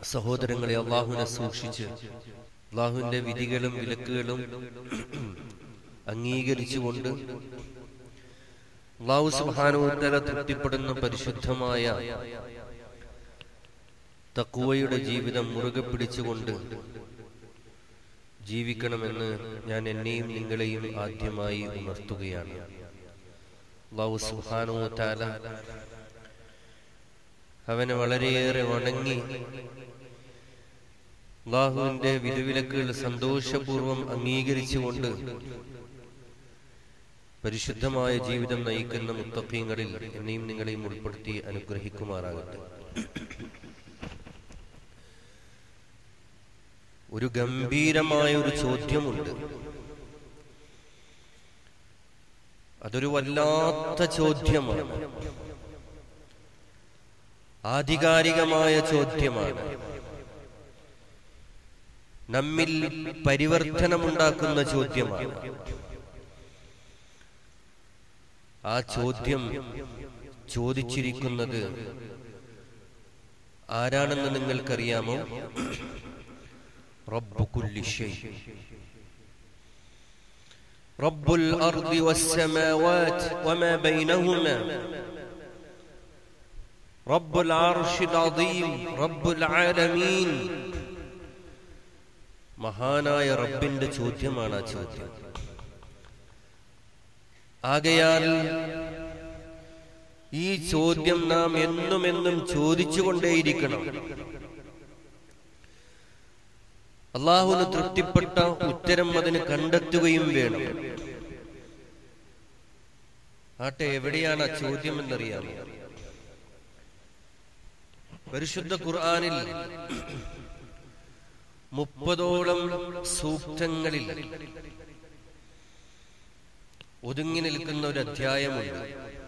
സഹോദരങ്ങളെ അള്ളാഹുവിനെ സൂക്ഷിച്ച് അള്ളാഹുവിന്റെ വിധികളും വിലക്കുകളും അംഗീകരിച്ചുകൊണ്ട് അള്ളാഹു സുബാനുത്തര തൃപ്തിപ്പെടുന്ന പരിശുദ്ധമായ തക്കുവയുടെ ജീവിതം മുറുകെ പിടിച്ചുകൊണ്ട് ജീവിക്കണമെന്ന് ഞാൻ എന്നെയും നിങ്ങളെയും ആദ്യമായി ഉണർത്തുകയാണ് അള്ളാഹു സുബാനുത്താല അവനെ വളരെയേറെ വണങ്ങി അള്ളാഹുവിന്റെ വിധുവിലക്കുകൾ സന്തോഷപൂർവം അംഗീകരിച്ചുകൊണ്ട് പരിശുദ്ധമായ ജീവിതം നയിക്കുന്ന മുത്തക്കീങ്ങളിൽ എന്നെയും നിങ്ങളെയും ഉൾപ്പെടുത്തി അനുഗ്രഹിക്കുമാറാകട്ടെ ഒരു ഗംഭീരമായ ഒരു ചോദ്യമുണ്ട് അതൊരു വല്ലാത്ത ചോദ്യമാണ് ആധികാരികമായ ചോദ്യമാണ് നമ്മിൽ പരിവർത്തനമുണ്ടാക്കുന്ന ചോദ്യമാണ് ആ ചോദ്യം ചോദിച്ചിരിക്കുന്നത് ആരാണെന്ന് നിങ്ങൾക്കറിയാമോ റബ്ബു കുല്ലി ഷൈ رب الأرض والسماوات وما بينهما رب العرش العظيم رب العالمين മഹാനായ റബ്ബിന്റെ ചോദ്യമാണ് ആ ചോദ്യം ആകയാൽ ഈ ചോദ്യം നാം എന്നും എന്നും ചോദിച്ചുകൊണ്ടേയിരിക്കണം അള്ളാഹുന് തൃപ്തിപ്പെട്ട ഉത്തരം അതിന് കണ്ടെത്തുകയും വേണം ആട്ടെ എവിടെയാണ് ആ ചോദ്യം എന്നറിയാമോ പരിശുദ്ധ ഖുർആനിൽ മുപ്പതോളം സൂക്തങ്ങളിൽ ഒതുങ്ങി നിൽക്കുന്ന ഒരു അധ്യായമുണ്ട്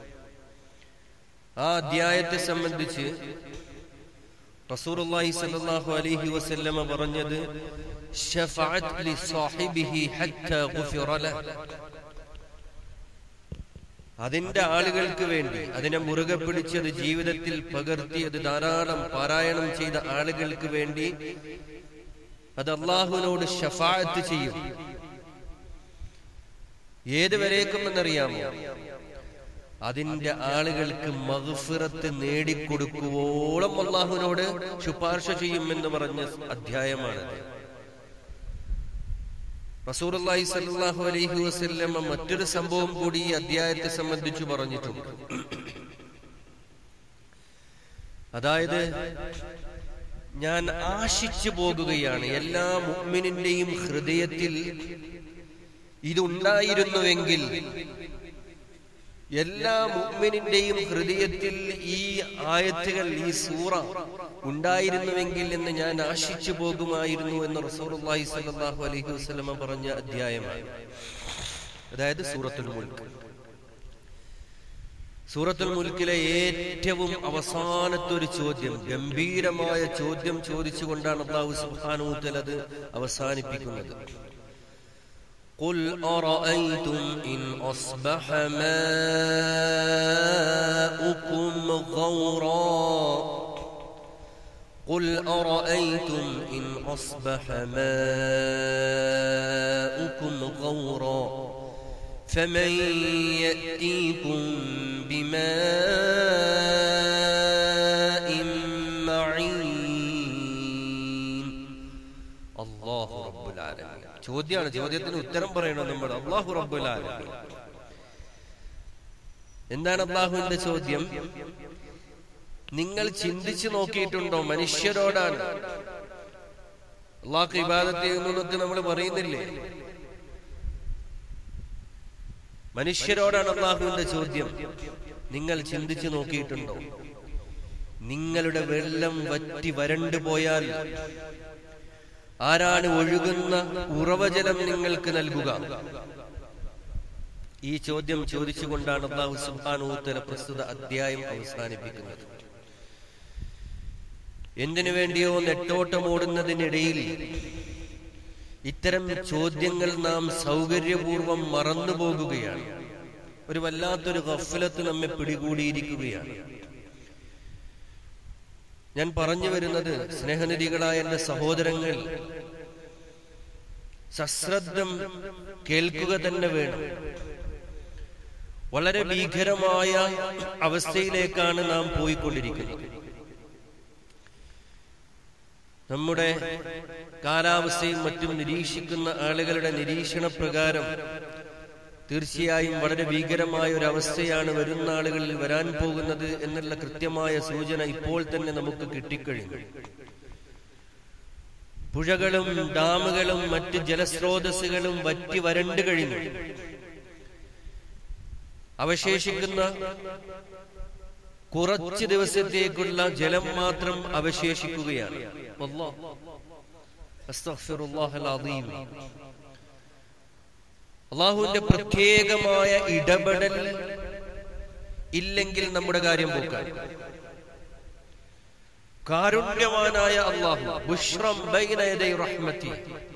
ആ അധ്യായത്തെ സംബന്ധിച്ച് റസൂലുള്ളാഹി സ്വല്ലല്ലാഹു അലൈഹി വസല്ലമ പറഞ്ഞത് ശഫഅത് ലി സാഹിബിഹി ഹത്താ ഗുഫിറ ലഹ് അതിന്റെ ആളുകൾക്ക് വേണ്ടി അതിനെ മുറുകെ പിടിച്ചത് ജീവിതത്തിൽ പകർത്തി അത് ധാരാളം പാരായണം ചെയ്ത ആളുകൾക്ക് വേണ്ടി അത് അള്ളാഹുവിനോട് ഷഫായത്ത് ചെയ്യും ഏതുവരേക്കും എന്നറിയാമോ അതിന്റെ ആളുകൾക്ക് മഗ്ഫിറത്ത് നേടിക്കൊടുക്കുവോളം അള്ളാഹുവിനോട് ശുപാർശ ചെയ്യുമെന്ന് പറഞ്ഞ അധ്യായമാണത് റസൂർല്ലാഹി സല്ലാഹു അലൈഹി വസല്ലമ മറ്റൊരു സംഭവം കൂടി ഈ അധ്യായത്തെ സംബന്ധിച്ചു പറഞ്ഞിട്ടുണ്ട് അതായത് ഞാൻ ആശിച്ചു പോകുകയാണ് എല്ലാ മുഅ്മിനിന്റെയും ഹൃദയത്തിൽ ഇതുണ്ടായിരുന്നുവെങ്കിൽ എല്ലാ മുഅ്മിനിന്റെയും ഹൃദയത്തിൽ ഈ ആയത്തുകൾ ഈ സൂറ ഉണ്ടായിരുന്നുവെങ്കിൽ എന്ന് ഞാൻ ആശിച്ചു പോകുമായിരുന്നു എന്ന് റസൂലുള്ളാഹി സ്വല്ലല്ലാഹു അലൈഹി വസല്ലമ പറഞ്ഞ അധ്യായമാണ് അതായത് സൂറത്തുൽ മുൽക്ക് സൂറത്തുൽ മുൽക്കിലെ ഏറ്റവും അവസാനത്തെ ഒരു ചോദ്യം ഗംഭീരമായ ചോദ്യം ചോദിച്ചുകൊണ്ടാണ് അള്ളാഹു സുബ്ഹാനഹു വതആല അത് അവസാനിപ്പിക്കുന്നത് قل أرأيتم إن أصبح ماؤكم غورا قل أرأيتم إن أصبح ماؤكم غورا فمن يأتيكم بماء معين الله رب العالمين ചോദ്യമാണ് ചോദ്യത്തിന് ഉത്തരം പറയണം നമ്മൾ അള്ളാഹു റബ്ബുൽ ആലമീൻ എന്താണ് അള്ളാഹുവിന്റെ ചോദ്യം നിങ്ങൾ ചിന്തിച്ചു നോക്കിയിട്ടുണ്ടോ മനുഷ്യരോടാണ് അള്ളാഹ് ഇബാദത്ത് ചെയ്യുന്നതൊക്കെ നമ്മൾ പറയുന്നില്ലേ മനുഷ്യരോടാണ് അള്ളാഹുവിന്റെ ചോദ്യം നിങ്ങൾ ചിന്തിച്ചു നോക്കിയിട്ടുണ്ടോ നിങ്ങളുടെ വെള്ളം വറ്റി വരണ്ടു പോയാൽ ആരാണ് ഒഴുകുന്ന ഉറവജലം നിങ്ങൾക്ക് നൽകുക ഈ ചോദ്യം ചോദിച്ചുകൊണ്ടാണ് അള്ളാഹു സുബാനൂത്തര പ്രസ്തുത അധ്യായം അവസാനിപ്പിക്കുന്നത് എന്തിനു വേണ്ടിയോ നെട്ടോട്ടമോടുന്നതിനിടയിൽ ഇത്തരം ചോദ്യങ്ങൾ നാം സൗകര്യപൂർവം മറന്നുപോകുകയാണ് ഒരു വല്ലാത്തൊരു ഗഫലത്ത് നമ്മെ പിടികൂടിയിരിക്കുകയാണ് ഞാൻ പറഞ്ഞു വരുന്നത് സ്നേഹനിധികളായ എന്റെ സഹോദരങ്ങൾ സശ്രദ്ധം കേൾക്കുക തന്നെ വേണം വളരെ ഭീകരമായ അവസ്ഥയിലേക്കാണ് നാം പോയിക്കൊണ്ടിരിക്കുന്നത് നമ്മുടെ കാലാവസ്ഥയും മറ്റും നിരീക്ഷിക്കുന്ന ആളുകളുടെ നിരീക്ഷണ പ്രകാരം തീർച്ചയായും വളരെ ഭീകരമായ ഒരു അവസ്ഥയാണ് വരുന്ന ആളുകളിൽ വരാൻ പോകുന്നത് എന്നുള്ള കൃത്യമായ സൂചന ഇപ്പോൾ തന്നെ നമുക്ക് കിട്ടിക്കഴിഞ്ഞു പുഴകളും ഡാമുകളും മറ്റ് ജലസ്രോതസ്സുകളും വറ്റി വരണ്ടു കഴിഞ്ഞു അവശേഷിക്കുന്ന കുറച്ച് ദിവസത്തേക്കുള്ള ജലം മാത്രം അവശേഷിക്കുകയാണ് അല്ലാഹ്. അസ്തഗ്ഫിറുല്ലാഹൽ അദീം. അള്ളാഹുവിന്റെ പ്രത്യേകമായ ഇടപെടൽ ഇല്ലെങ്കിൽ നമ്മുടെ കാര്യം പോക്കാൻ കാരുണ്യവാനായ അള്ളാഹു ബുഷ്റം ബൈന യദൈ റഹ്മതി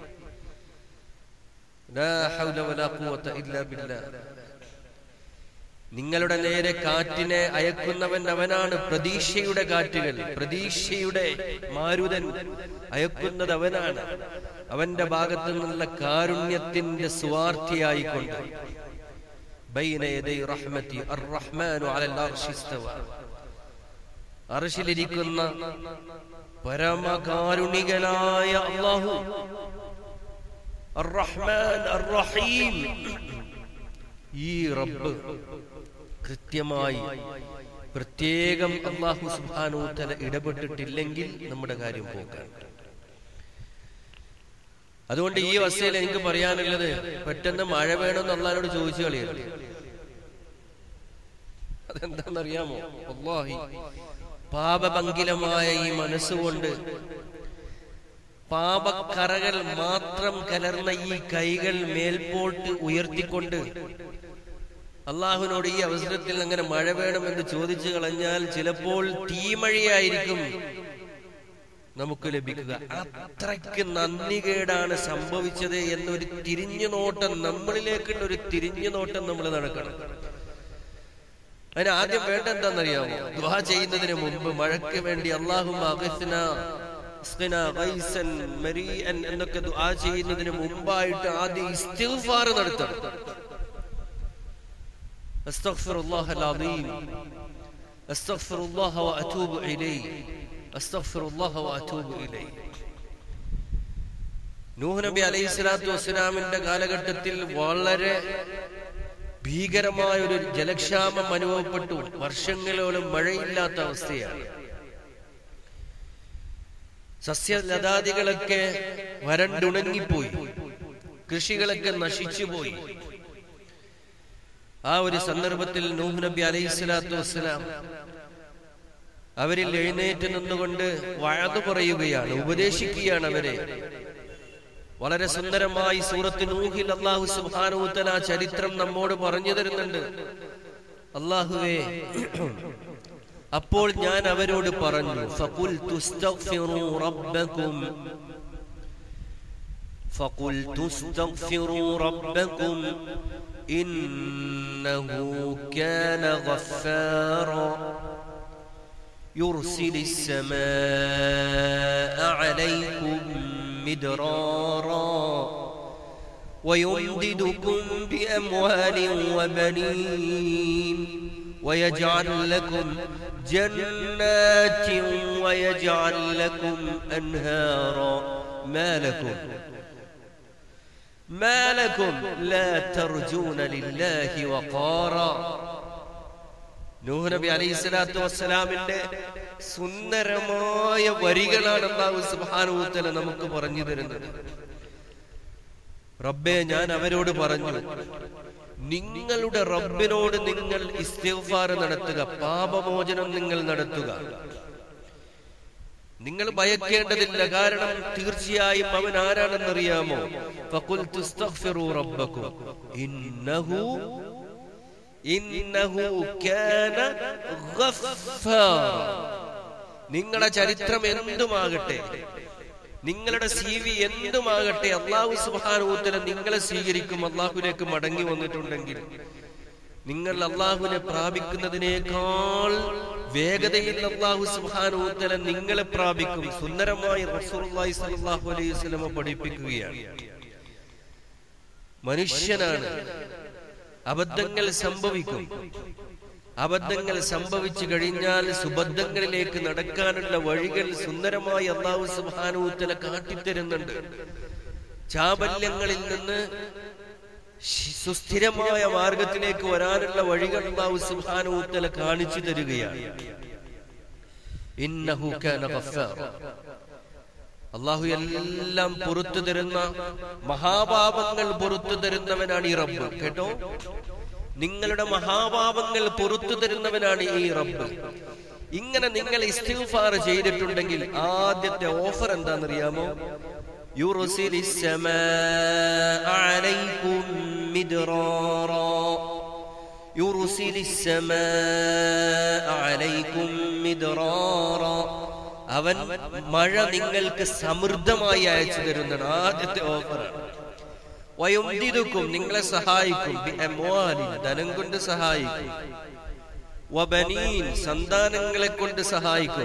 ലാ ഹൗല വലാ ഖുവത ഇല്ലാ ബില്ലാഹ് നിങ്ങളുടെ നേരെ കാറ്റിനെ അയക്കുന്നവൻ അവനാണ് പ്രതീക്ഷയുടെ കാറ്റുകൾ പ്രതീക്ഷയുടെ മാരുതൻ അയക്കുന്നത് അവനാണ് അവന്റെ ഭാഗത്തു നിന്നുള്ള കാരുണ്യത്തിന്റെ സ്വാർത്ഥിയായിക്കൊണ്ട് ബൈന യദൈ റഹ്മതി അർറഹ്മാനു അലൽ അർശി ഇസ്തവ. അർശിലിരിക്കുന്ന പരമകാരുണികനായ അള്ളാഹു അർറഹ്മാൻ അർറഹീം ഈ റബ്ബ് കൃത്യമായി പ്രത്യേകം അള്ളാഹു സുബാനോത്തല ഇടപെട്ടിട്ടില്ലെങ്കിൽ നമ്മുടെ കാര്യം പോകാൻ അതുകൊണ്ട് ഈ അവസ്ഥയിൽ എനിക്ക് പറയാനുള്ളത് പെട്ടെന്ന് മഴ വേണമെന്ന് അള്ളഹാനോട് ചോദിച്ചു കളിയരുത് അതെന്താണെന്നറിയാമോ അള്ളാഹി പാപഭംഗിലമായ ഈ മനസ്സുകൊണ്ട് പാപക്കറകൾ മാത്രം കലർന്ന ഈ കൈകൾ മേൽപോട്ട് ഉയർത്തിക്കൊണ്ട് അള്ളാഹുവിനോട് ഈ അവസരത്തിൽ അങ്ങനെ മഴ വേണമെന്ന് ചോദിച്ചു കളഞ്ഞാൽ ചിലപ്പോൾ തീമഴയായിരിക്കും നമുക്ക് ലഭിക്കുക അത്രയ്ക്ക് നന്ദികേടാണ് സംഭവിച്ചത് എന്നൊരു തിരിഞ്ഞു നോട്ടം നമ്മളിലേക്കുള്ള ഒരു തിരിഞ്ഞു നോട്ടം നമ്മൾ നടക്കണം അതിന് ആദ്യം വേണ്ട എന്താണെന്നറിയാമോ ദുഹ ചെയ്യുന്നതിന് മുമ്പ് മഴയ്ക്ക് വേണ്ടി അള്ളാഹു എന്നൊക്കെ ദുആ ചെയ്യുന്നതിന് മുമ്പായിട്ട് ആദ്യം ഇസ്തിഗ്ഫാർ നടത്തണം أستغفر الله العظيم أستغفر الله وأتوب إليه أستغفر الله وأتوب إليه നൂഹ് നബി അലൈഹി സ്വലാത്തു വസ്സലാമിന്റെ കാലഘട്ടത്തിൽ വളരെ ഭീകരമായ ഒരു ജലക്ഷാമം അനുഭവപ്പെട്ടു വർഷങ്ങളോളം മഴയില്ലാത്ത അവസ്ഥയാണ് സസ്യലതാദികളൊക്കെ വരണ്ടുണങ്ങിപ്പോയി കൃഷികളൊക്കെ നശിച്ചുപോയി ആ ഒരു സന്ദർഭത്തിൽ നൂഹ് നബി അലൈഹി സ്വലാത്തു വസ്സലാം അവരിൽ എഴുന്നേറ്റ് നിന്നുകൊണ്ട് വഴതു പറയുകയാണ് ഉപദേശിക്കുകയാണ് അവരെ വളരെ സുന്ദരമായി സൂറത്ത് നൂഹിൽ അള്ളാഹു സുബാനൂത്തല ചരിത്രം നമ്മോട് പറഞ്ഞു തരുന്നുണ്ട് അള്ളാഹുവേ അപ്പോൾ ഞാൻ അവരോട് പറഞ്ഞു فَقُلْتُ اسْتَغْفِرُوا رَبَّكُمْ فَقُلْتُ اسْتَغْفِرُوا رَبَّكُمْ إِنَّهُ كَانَ غَفَّارًا يُرْسِلِ السَّمَاءَ عَلَيْكُمْ مِدْرَارًا ويمددكم بأموال وبنين ويجعل لكم جنات ويجعل لكم أنهارا ما لكم ما لكم لا ترجون لله وقارا നൂഹ് നബി അലൈഹി സ്വലാത്തു വസ്സലാമിന്റെ സുന്ദരമായ വരികളാണ് അള്ളാഹു സുബ്ഹാനഹു നമുക്ക് പറഞ്ഞു തരുന്നത് റബ്ബെ ഞാൻ അവരോട് പറഞ്ഞു നിങ്ങളുടെ റബ്ബിനോട് നിങ്ങൾ ഇസ്തിഗ്ഫാർ നടത്തുക പാപമോചനം നിങ്ങൾ നടത്തുക നിങ്ങൾ ഭയക്കേണ്ടതില്ല കാരണം തീർച്ചയായും അവൻ ആരാണെന്നറിയാമോ ഫഖുൽതു ഇസ്തഗ്ഫിറൂ റബ്ബക്കും ഇന്നഹു ഇന്നഹു കാന ഗഫ്ഫാർ നിങ്ങളുടെ ചരിത്രം എന്തുമാകട്ടെ നിങ്ങളുടെ സി വി എന്തുമാകട്ടെ അള്ളാഹു സുബാനൂത്തല നിങ്ങളെ സ്വീകരിക്കും അള്ളാഹുലേക്ക് മടങ്ങി വന്നിട്ടുണ്ടെങ്കിൽ നിങ്ങൾ അള്ളാഹുവിനെ പ്രാപിക്കുന്നതിനേക്കാൾ വേഗതയിൽ അള്ളാഹു സുബാനോത്തല നിങ്ങളെ പ്രാപിക്കും സുന്ദരമായി റസൂലുള്ളാഹി സ്വല്ലല്ലാഹു അലൈഹി വസല്ലമ പഠിപ്പിക്കുകയാണ് മനുഷ്യനാണ് അബദ്ധങ്ങൾ സംഭവിക്കും അബദ്ധങ്ങൾ സംഭവിച്ചു കഴിഞ്ഞാൽ സുബദ്ധങ്ങളിലേക്ക് നടക്കാനുള്ള വഴികൾ സുന്ദരമായി അള്ളാഹു സുബാനൂത്തല കാട്ടിത്തരുന്നുണ്ട് ചാബല്യങ്ങളിൽ നിന്ന് ശി- സുസ്ഥിരമായ മാർഗത്തിലേക്ക് വരാനുള്ള വഴികൾ അള്ളാഹു സുബാനൂത്തല കാണിച്ചു തരികയാണ് ഇന്നഹു കാന ഗഫാറ. അള്ളാഹു എല്ലാം പുറത്തു തരുന്ന മഹാപാപങ്ങൾ പുറത്തു തരുന്നവനാണ് ഈ റബ്ബ് കേട്ടോ നിങ്ങളുടെ മഹാപാപങ്ങൾ പുറത്തു തരുന്നവനാണ് ഈ റബ്ബ് ഇങ്ങനെ നിങ്ങൾ ഇസ്തിഗ്ഫാർ ചെയ്തിട്ടുണ്ടെങ്കിൽ ആദ്യത്തെ ഓഫർ എന്താണെന്നറിയാമോ يرسل السماء عليكم مدرارا يرسل السماء عليكم مدرارا അവൻ മഴ നിങ്ങൾക്ക് സമൃദ്ധമായി അയച്ചു തരുന്നതാണ് ആദ്യത്തെ ഓഫറാണ് വയുംദിദുക്കും നിങ്ങളെ സഹായിക്കും ബി അംവാലിൻ, ധനം കൊണ്ട് സഹായിക്കും വബനീൻ സന്താനങ്ങളെ കൊണ്ട് സഹായിക്കും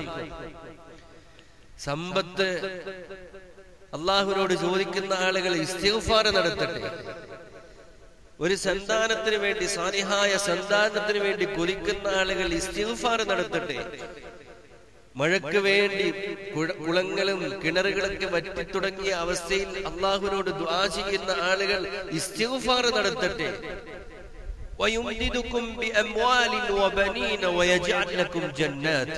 സമ്പത്ത് അള്ളാഹുവിനോട് ചോദിക്കുന്ന ആളുകൾ ഇസ്തിഗ്ഫാർ നടത്തട്ടെ ഒരു സന്താനത്തിന് വേണ്ടി സാലിഹായ സന്താനത്തിന് വേണ്ടി കൊലിക്കുന്ന ആളുകൾ ഇസ്തിഗ്ഫാർ നടത്തട്ടെ മഴയ്ക്ക് വേണ്ടി കുഴ- കുളങ്ങളും കിണറുകളൊക്കെ വറ്റി തുടങ്ങിയ അവസ്ഥയിൽ അള്ളാഹുവിനോട് ദ്വാ ചെയ്യുന്ന ആളുകൾ ഇസ്തിഗ്ഫാർ നടത്തട്ടെ ويمددكم بأموال وبنين ويجعل لكم جنات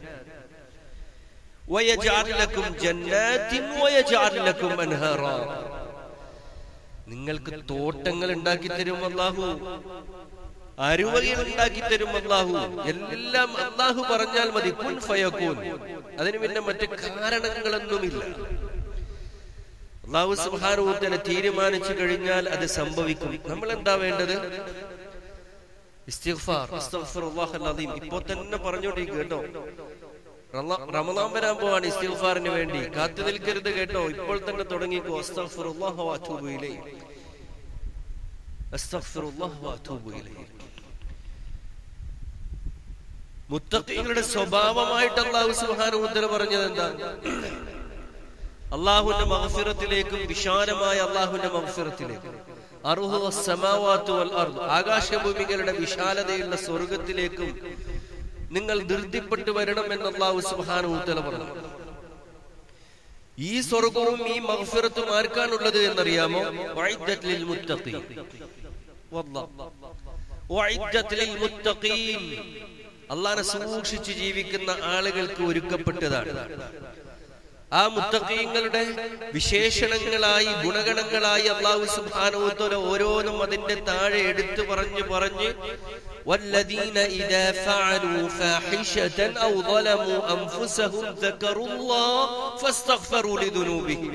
ويجعل لكم جنات ويجعل لكم أنهارا നിങ്ങൾക്ക് തോട്ടങ്ങൾ ഉണ്ടാക്കി തരും അല്ലാഹു അരുവകൾ ഉണ്ടാക്കി തരും അല്ലാഹു എല്ലാം അല്ലാഹു പറഞ്ഞാൽ മതി കുൻ ഫയക്കൂൻ അതിന് പിന്നെ മറ്റ് കാരണങ്ങളൊന്നുമില്ല അള്ളാഹു സുബാനുഭൂത്തനെ തീരുമാനിച്ചു കഴിഞ്ഞാൽ അത് സംഭവിക്കും നമ്മൾ എന്താ വേണ്ടത് ഇസ്തിഗ്ഫാർ അസ്തഗ്ഫിറുല്ലാഹൽ അദീം ഇപ്പോ തന്നെ പറഞ്ഞോണ്ടിരിക്കും കേട്ടോ റമ- റമദാൻ വരാൻ പോവാണ് ഇസ്തിഗ്ഫാറിന് വേണ്ടി കാത്തു നിൽക്കരുത് കേട്ടോ ഇപ്പോൾ തന്നെ തുടങ്ങിക്കോ അസ്തഗ്ഫിറുല്ലാഹ വഅതൂബു ഇലൈഹി അസ്തഗ്ഫിറുല്ലാഹ വഅതൂബു ഇലൈഹി മുത്തഖീങ്ങളുടെ സ്വഭാവമായിട്ട് അള്ളാഹു സുബ്ഹാനഹു വതആല പറഞ്ഞത് എന്താ അള്ളാഹുവിന്റെ മഗ്ഫിറത്തിലേക്കും വിശാലമായ അള്ളാഹുവിന്റെ മഗ്ഫിറത്തിലേക്കും അർഹു അസ്സമാവാത്തു വൽ അർദ് ആകാശഭൂമികളുടെ വിശാലതയുള്ള സ്വർഗത്തിലേക്കും നിങ്ങൾ ധൃതിപ്പെട്ടു വരണം എന്ന് അള്ളാഹു സുബ്ഹാനഹു വതആല പറഞ്ഞു ഈ സ്വർഗവും ഈ മഗ്ഫിറത്തും ആർക്കാണുള്ളത് എന്നറിയാമോ വഇദ്ദത്ത് ലിൽ മുത്തഖീൻ വല്ലാഹ് വഇദ്ദത്ത് ലിൽ മുത്തഖീൻ അള്ളാഹനെ സൂക്ഷിച്ച് ജീവിക്കുന്ന ആളുകൾക്ക് ഒരുക്കപ്പെട്ടതാണ് ആ മുത്തഖീങ്ങളുടെ വിശേഷണങ്ങളായി ഗുണഗണങ്ങളായി അള്ളാഹു സുബ്ഹാനഹുവതആല ഓരോന്നും അതിന്റെ താഴെ എടുത്തു പറഞ്ഞു പറഞ്ഞ് والذين إذا فعلوا فاحشة أو ظلموا أنفسهم ذكروا الله فاستغفروا لذنوبهم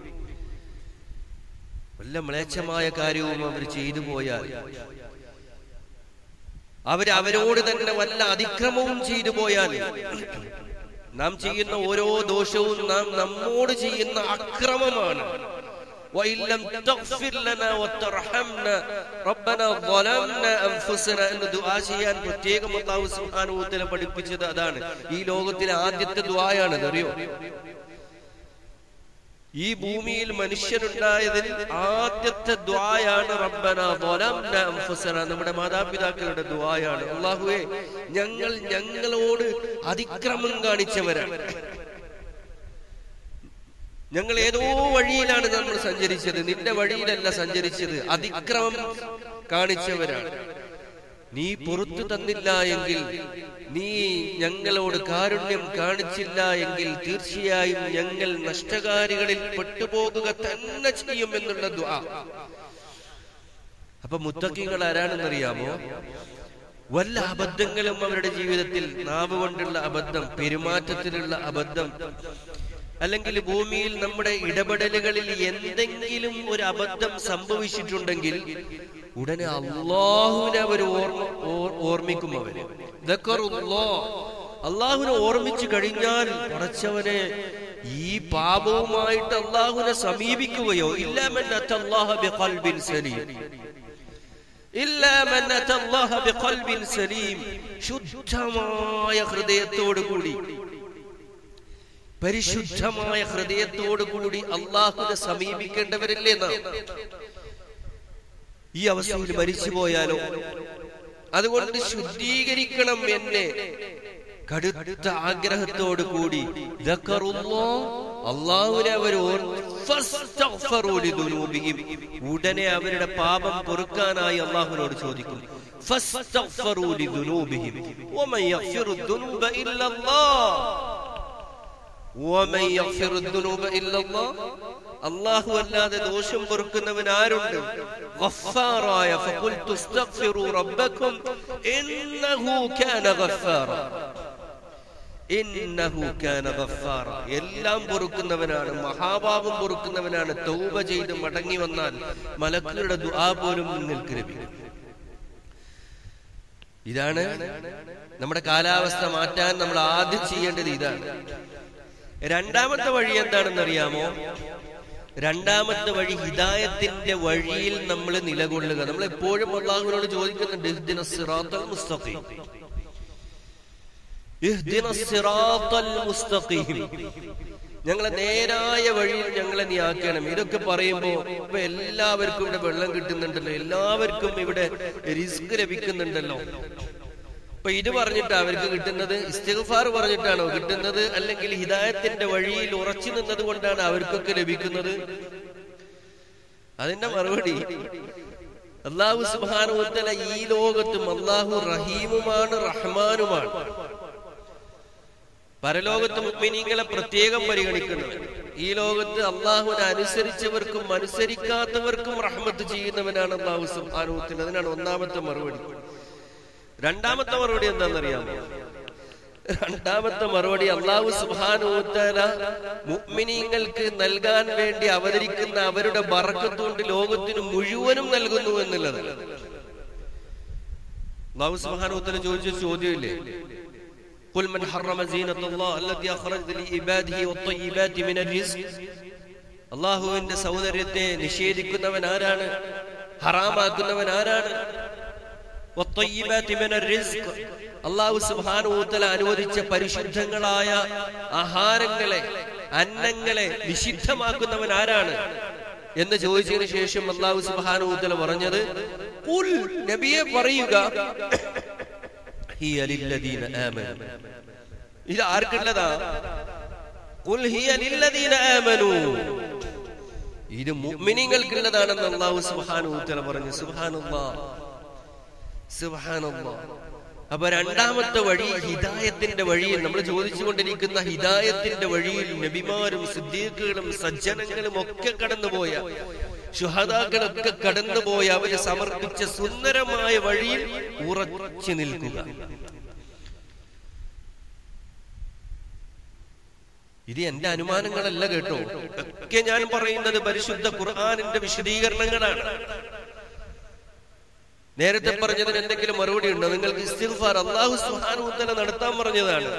വല്ല മ്ലേച്ഛമായ കാര്യവും അവർ ചെയ്തു പോയാൽ അവര് അവരോട് തന്നെ വല്ല അതിക്രമവും ചെയ്തു പോയാൽ നാം ചെയ്യുന്ന ഓരോ ദോഷവും നാം നമ്മോട് ചെയ്യുന്ന അക്രമമാണ് وإن لم تغفر لنا وترحمنا ربنا ظلمنا أنفسنا എന്ന് ദുആ ചെയ്യാൻ പ്രത്യേകം അല്ലാഹു സുബ്ഹാനഹു വ തആല പഠിപ്പിച്ചത് അതാണ് ഈ ലോകത്തിലെ ആദ്യത്തെ ദുആയാണ് അറിയോ ഈ ഭൂമിയിൽ മനുഷ്യരുണ്ടായതിൽ ആദ്യത്തെ ദ്വായാണ് റബ്ബന ظلمنا أنفسنا നമ്മുടെ മാതാപിതാക്കളുടെ ദ്വായാണ് അള്ളാഹുവേ ഞങ്ങൾ ഞങ്ങളോട് അതിക്രമം കാണിച്ചവരാണ് ഞങ്ങൾ ഏതോ വഴിയിലാണ് നമ്മൾ സഞ്ചരിച്ചത് നിന്റെ വഴിയിലല്ല സഞ്ചരിച്ചത് അതിക്രമം കാണിച്ചവരാണ് നീ പുറത്തു തന്നില്ല എങ്കിൽ നീ ഞങ്ങളോട് കാരുണ്യം കാണിച്ചില്ല എങ്കിൽ തീർച്ചയായും ഞങ്ങൾ നഷ്ടകാരികളിൽ പെട്ടുപോകുക തന്നെ ചെയ്യും എന്നുള്ള ദ്വാ അപ്പൊ മുത്തക്കിങ്ങൾ ആരാണെന്നറിയാമോ വല്ല അബദ്ധങ്ങളും അവരുടെ ജീവിതത്തിൽ നാവ് കൊണ്ടുള്ള അബദ്ധം പെരുമാറ്റത്തിലുള്ള അബദ്ധം അല്ലെങ്കിൽ ഭൂമിയിൽ നമ്മുടെ ഇടപെടലുകളിൽ എന്തെങ്കിലും ഒരു അബദ്ധം സംഭവിച്ചിട്ടുണ്ടെങ്കിൽ ഉടനെ അള്ളാഹുവിനെ അവർ ഓർമ്മ ഓർ- ഓർമ്മിക്കും അവര് ദക്കറുല്ലാ. അള്ളാഹുവിനെ ഓർമ്മിച്ചു കഴിഞ്ഞാൽ പടച്ചവനെ ഈ പാപവുമായിട്ട് അള്ളാഹുവിനെ സമീപിക്കുകയോ ഇല്ലാമെന്ന സലീം ഇല്ലാ മൻ അത്തല്ലാഹ ബിഖൽബിൻ സലീം ശുദ്ധമായ ഹൃദയത്തോടു കൂടി പരിശുദ്ധമായ ഹൃദയത്തോടു കൂടി അള്ളാഹുനെ സമീപിക്കേണ്ടവരല്ലേ നാം ഈ അവസ്ഥയിൽ മരിച്ചു പോയാലോ അതുകൊണ്ട് ശുദ്ധീകരിക്കണം എന്നെ കടുത്ത ആഗ്രഹത്തോടു കൂടി അള്ളാഹുനെ അവർ ഉടനെ അവരുടെ പാപം പൊറുക്കാനായി അള്ളാഹുവിനോട് ചോദിക്കും فاستغفروا لذنوبهم ومن يغفر الذنوب إلا الله ومن يغفر الذنوب إلا الله അള്ളാഹു അല്ലാതെ ദോഷം പൊറുക്കുന്നവൻ ആരുണ്ട് ഗഫാറായ ഫഖുൽതു ഇസ്തഗ്ഫിറു റബ്ബക്കും ഇന്നഹു കാന ഗഫാറ ഇന്നഹു കാന ഗഫാറ എല്ലാം പൊറുക്കുന്നവനാണ് മഹാപാപം പൊറുക്കുന്നവനാണ് തൗബ ചെയ്ത് മടങ്ങി വന്നാൽ മലക്കുകളുടെ ദുആ പോലും നിങ്ങൾക്ക് ലഭിക്കും ഇതാണ് നമ്മുടെ കാലാവസ്ഥ മാറ്റാൻ നമ്മൾ ആദ്യം ചെയ്യേണ്ടത് ഇതാണ് രണ്ടാമത്തെ വഴി എന്താണെന്ന് അറിയാമോ രണ്ടാമത്തെ വഴി ഹിദായത്തിന്റെ വഴിയിൽ നമ്മൾ നിലകൊള്ളുക നമ്മൾ എപ്പോഴും അള്ളാഹുവിനോട് ചോദിക്കുന്നുണ്ട് ഇഹ്ദിന സിറാത്തൽ മുസ്തഖീം ഇഹ്ദിന സിറാത്തൽ മുസ്തഖീം ഞങ്ങളെ നേരായ വഴിയിൽ ഞങ്ങളെ നീ ആക്കണം ഇതൊക്കെ പറയുമ്പോ ഇപ്പൊ എല്ലാവർക്കും ഇവിടെ വെള്ളം കിട്ടുന്നുണ്ടല്ലോ എല്ലാവർക്കും ഇവിടെ റിസ്ക് ലഭിക്കുന്നുണ്ടല്ലോ അപ്പൊ ഇത് പറഞ്ഞിട്ട് അവർക്ക് കിട്ടുന്നത് ഇസ്തിഗ്ഫാർ പറഞ്ഞിട്ടാണോ കിട്ടുന്നത് അല്ലെങ്കിൽ ഹിദായത്തിന്റെ വഴിയിൽ ഉറച്ചു നിന്നത് കൊണ്ടാണ് അവർക്കൊക്കെ ലഭിക്കുന്നത് അതിന്റെ മറുപടി അള്ളാഹു സുബാനുത്തല ഈ ലോകത്തും അള്ളാഹു റഹീമുമാണ് റഹ്മാനുമാണ് പരലോകത്ത് മുഗ്മിനീങ്ങളെ പ്രത്യേകം പരിഗണിക്കുന്നത് ഈ ലോകത്ത് അള്ളാഹുവിനെ അനുസരിച്ചവർക്കും അനുസരിക്കാത്തവർക്കും റഹ്മത്ത് ചെയ്യുന്നവനാണ് അള്ളാഹു സുബാനുത്തിൽ അതിനാണ് ഒന്നാമത്തെ മറുപടി രണ്ടാമത്തെ മറുപടി എന്താണെന്നറിയാമോ രണ്ടാമത്തെ മറുപടി അള്ളാഹു സുബാനുത്തല മുഗ്മിനീങ്ങൾക്ക് നൽകാൻ വേണ്ടി അവതരിക്കുന്ന അവരുടെ ബറക്കത്തുകൊണ്ട് ലോകത്തിന് മുഴുവനും നൽകുന്നു എന്നുള്ളത് അള്ളാഹു സുബാനുത്തല ചോദിച്ച ചോദ്യമില്ലേ قل من حرم زينة الله التي أخرج لعباده والطيبات من الرزق അള്ളാഹുവിന്റെ സൗന്ദര്യത്തെ നിഷേധിക്കുന്നവൻ ആരാണ് ഹറാമാക്കുന്നവൻ ആരാണ് അള്ളാഹു സുബാനൂത്തല അനുവദിച്ച പരിശുദ്ധങ്ങളായ ആഹാരങ്ങളെ അന്നങ്ങളെ നിഷിദ്ധമാക്കുന്നവൻ ആരാണ് എന്ന് ചോദിച്ചതിന് ശേഷം അള്ളാഹു സുബാനൂത്തല പറഞ്ഞത് നബിയെ പറയുക ഇത് ആർക്കുള്ളതാ ഇത് മുഅ്മിനീങ്ങൾക്കുള്ളതാണെന്ന് അള്ളാഹു സുബ്ഹാനഹു വതആല പറഞ്ഞു സുബ്ഹാനല്ലാഹ് സുബ്ഹാനല്ലാഹ് അപ്പൊ രണ്ടാമത്തെ വഴി ഹിദായത്തിന്റെ വഴിയിൽ നമ്മൾ ചോദിച്ചുകൊണ്ടിരിക്കുന്ന ഹിദായത്തിന്റെ വഴിയിൽ നബിമാരും സിദ്ദീഖുകളും സജ്ജനങ്ങളും ഒക്കെ കടന്നുപോയ ശുഹദാക്കളൊക്കെ കടന്നുപോയ അവര് സമർപ്പിച്ച സുന്ദരമായ വഴിയിൽ ഉറച്ചു നിൽക്കുക ഇത് എന്റെ അനുമാനങ്ങളല്ല കേട്ടോ ഒക്കെ ഞാൻ പറയുന്നത് പരിശുദ്ധ ഖുർആാനിന്റെ വിശദീകരണങ്ങളാണ് നേരത്തെ പറഞ്ഞതിന് എന്തെങ്കിലും മറുപടി ഉണ്ടോ നിങ്ങൾക്ക് ഇസ്തിഗ്ഫാർ അള്ളാഹു സുഹാനുത്തല നടത്താൻ പറഞ്ഞതാണ്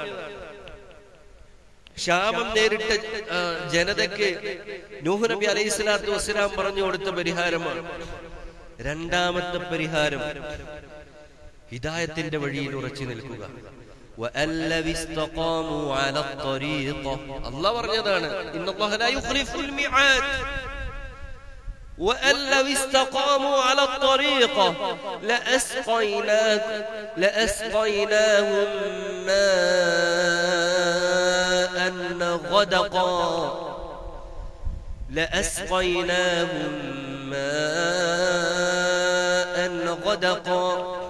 ക്ഷാമം നേരിട്ട ആ, ജനതയ്ക്ക് നൂഹ് നബി അലൈഹി സ്വലാത്തു വസ്സലാം പറഞ്ഞു കൊടുത്ത പരിഹാരമാണ് രണ്ടാമത്തെ പരിഹാരം ഹിദായത്തിന്റെ വഴിയിൽ ഉറച്ചു നിൽക്കുക وأن لو استقاموا على الطريقة الله പറഞ്ഞതാണ് إن الله لا يخلف الميعاد وأن لو استقاموا على الطريقة لأسقيناك لأسقيناهم ماء غدقا لأسقيناهم ماء غدقا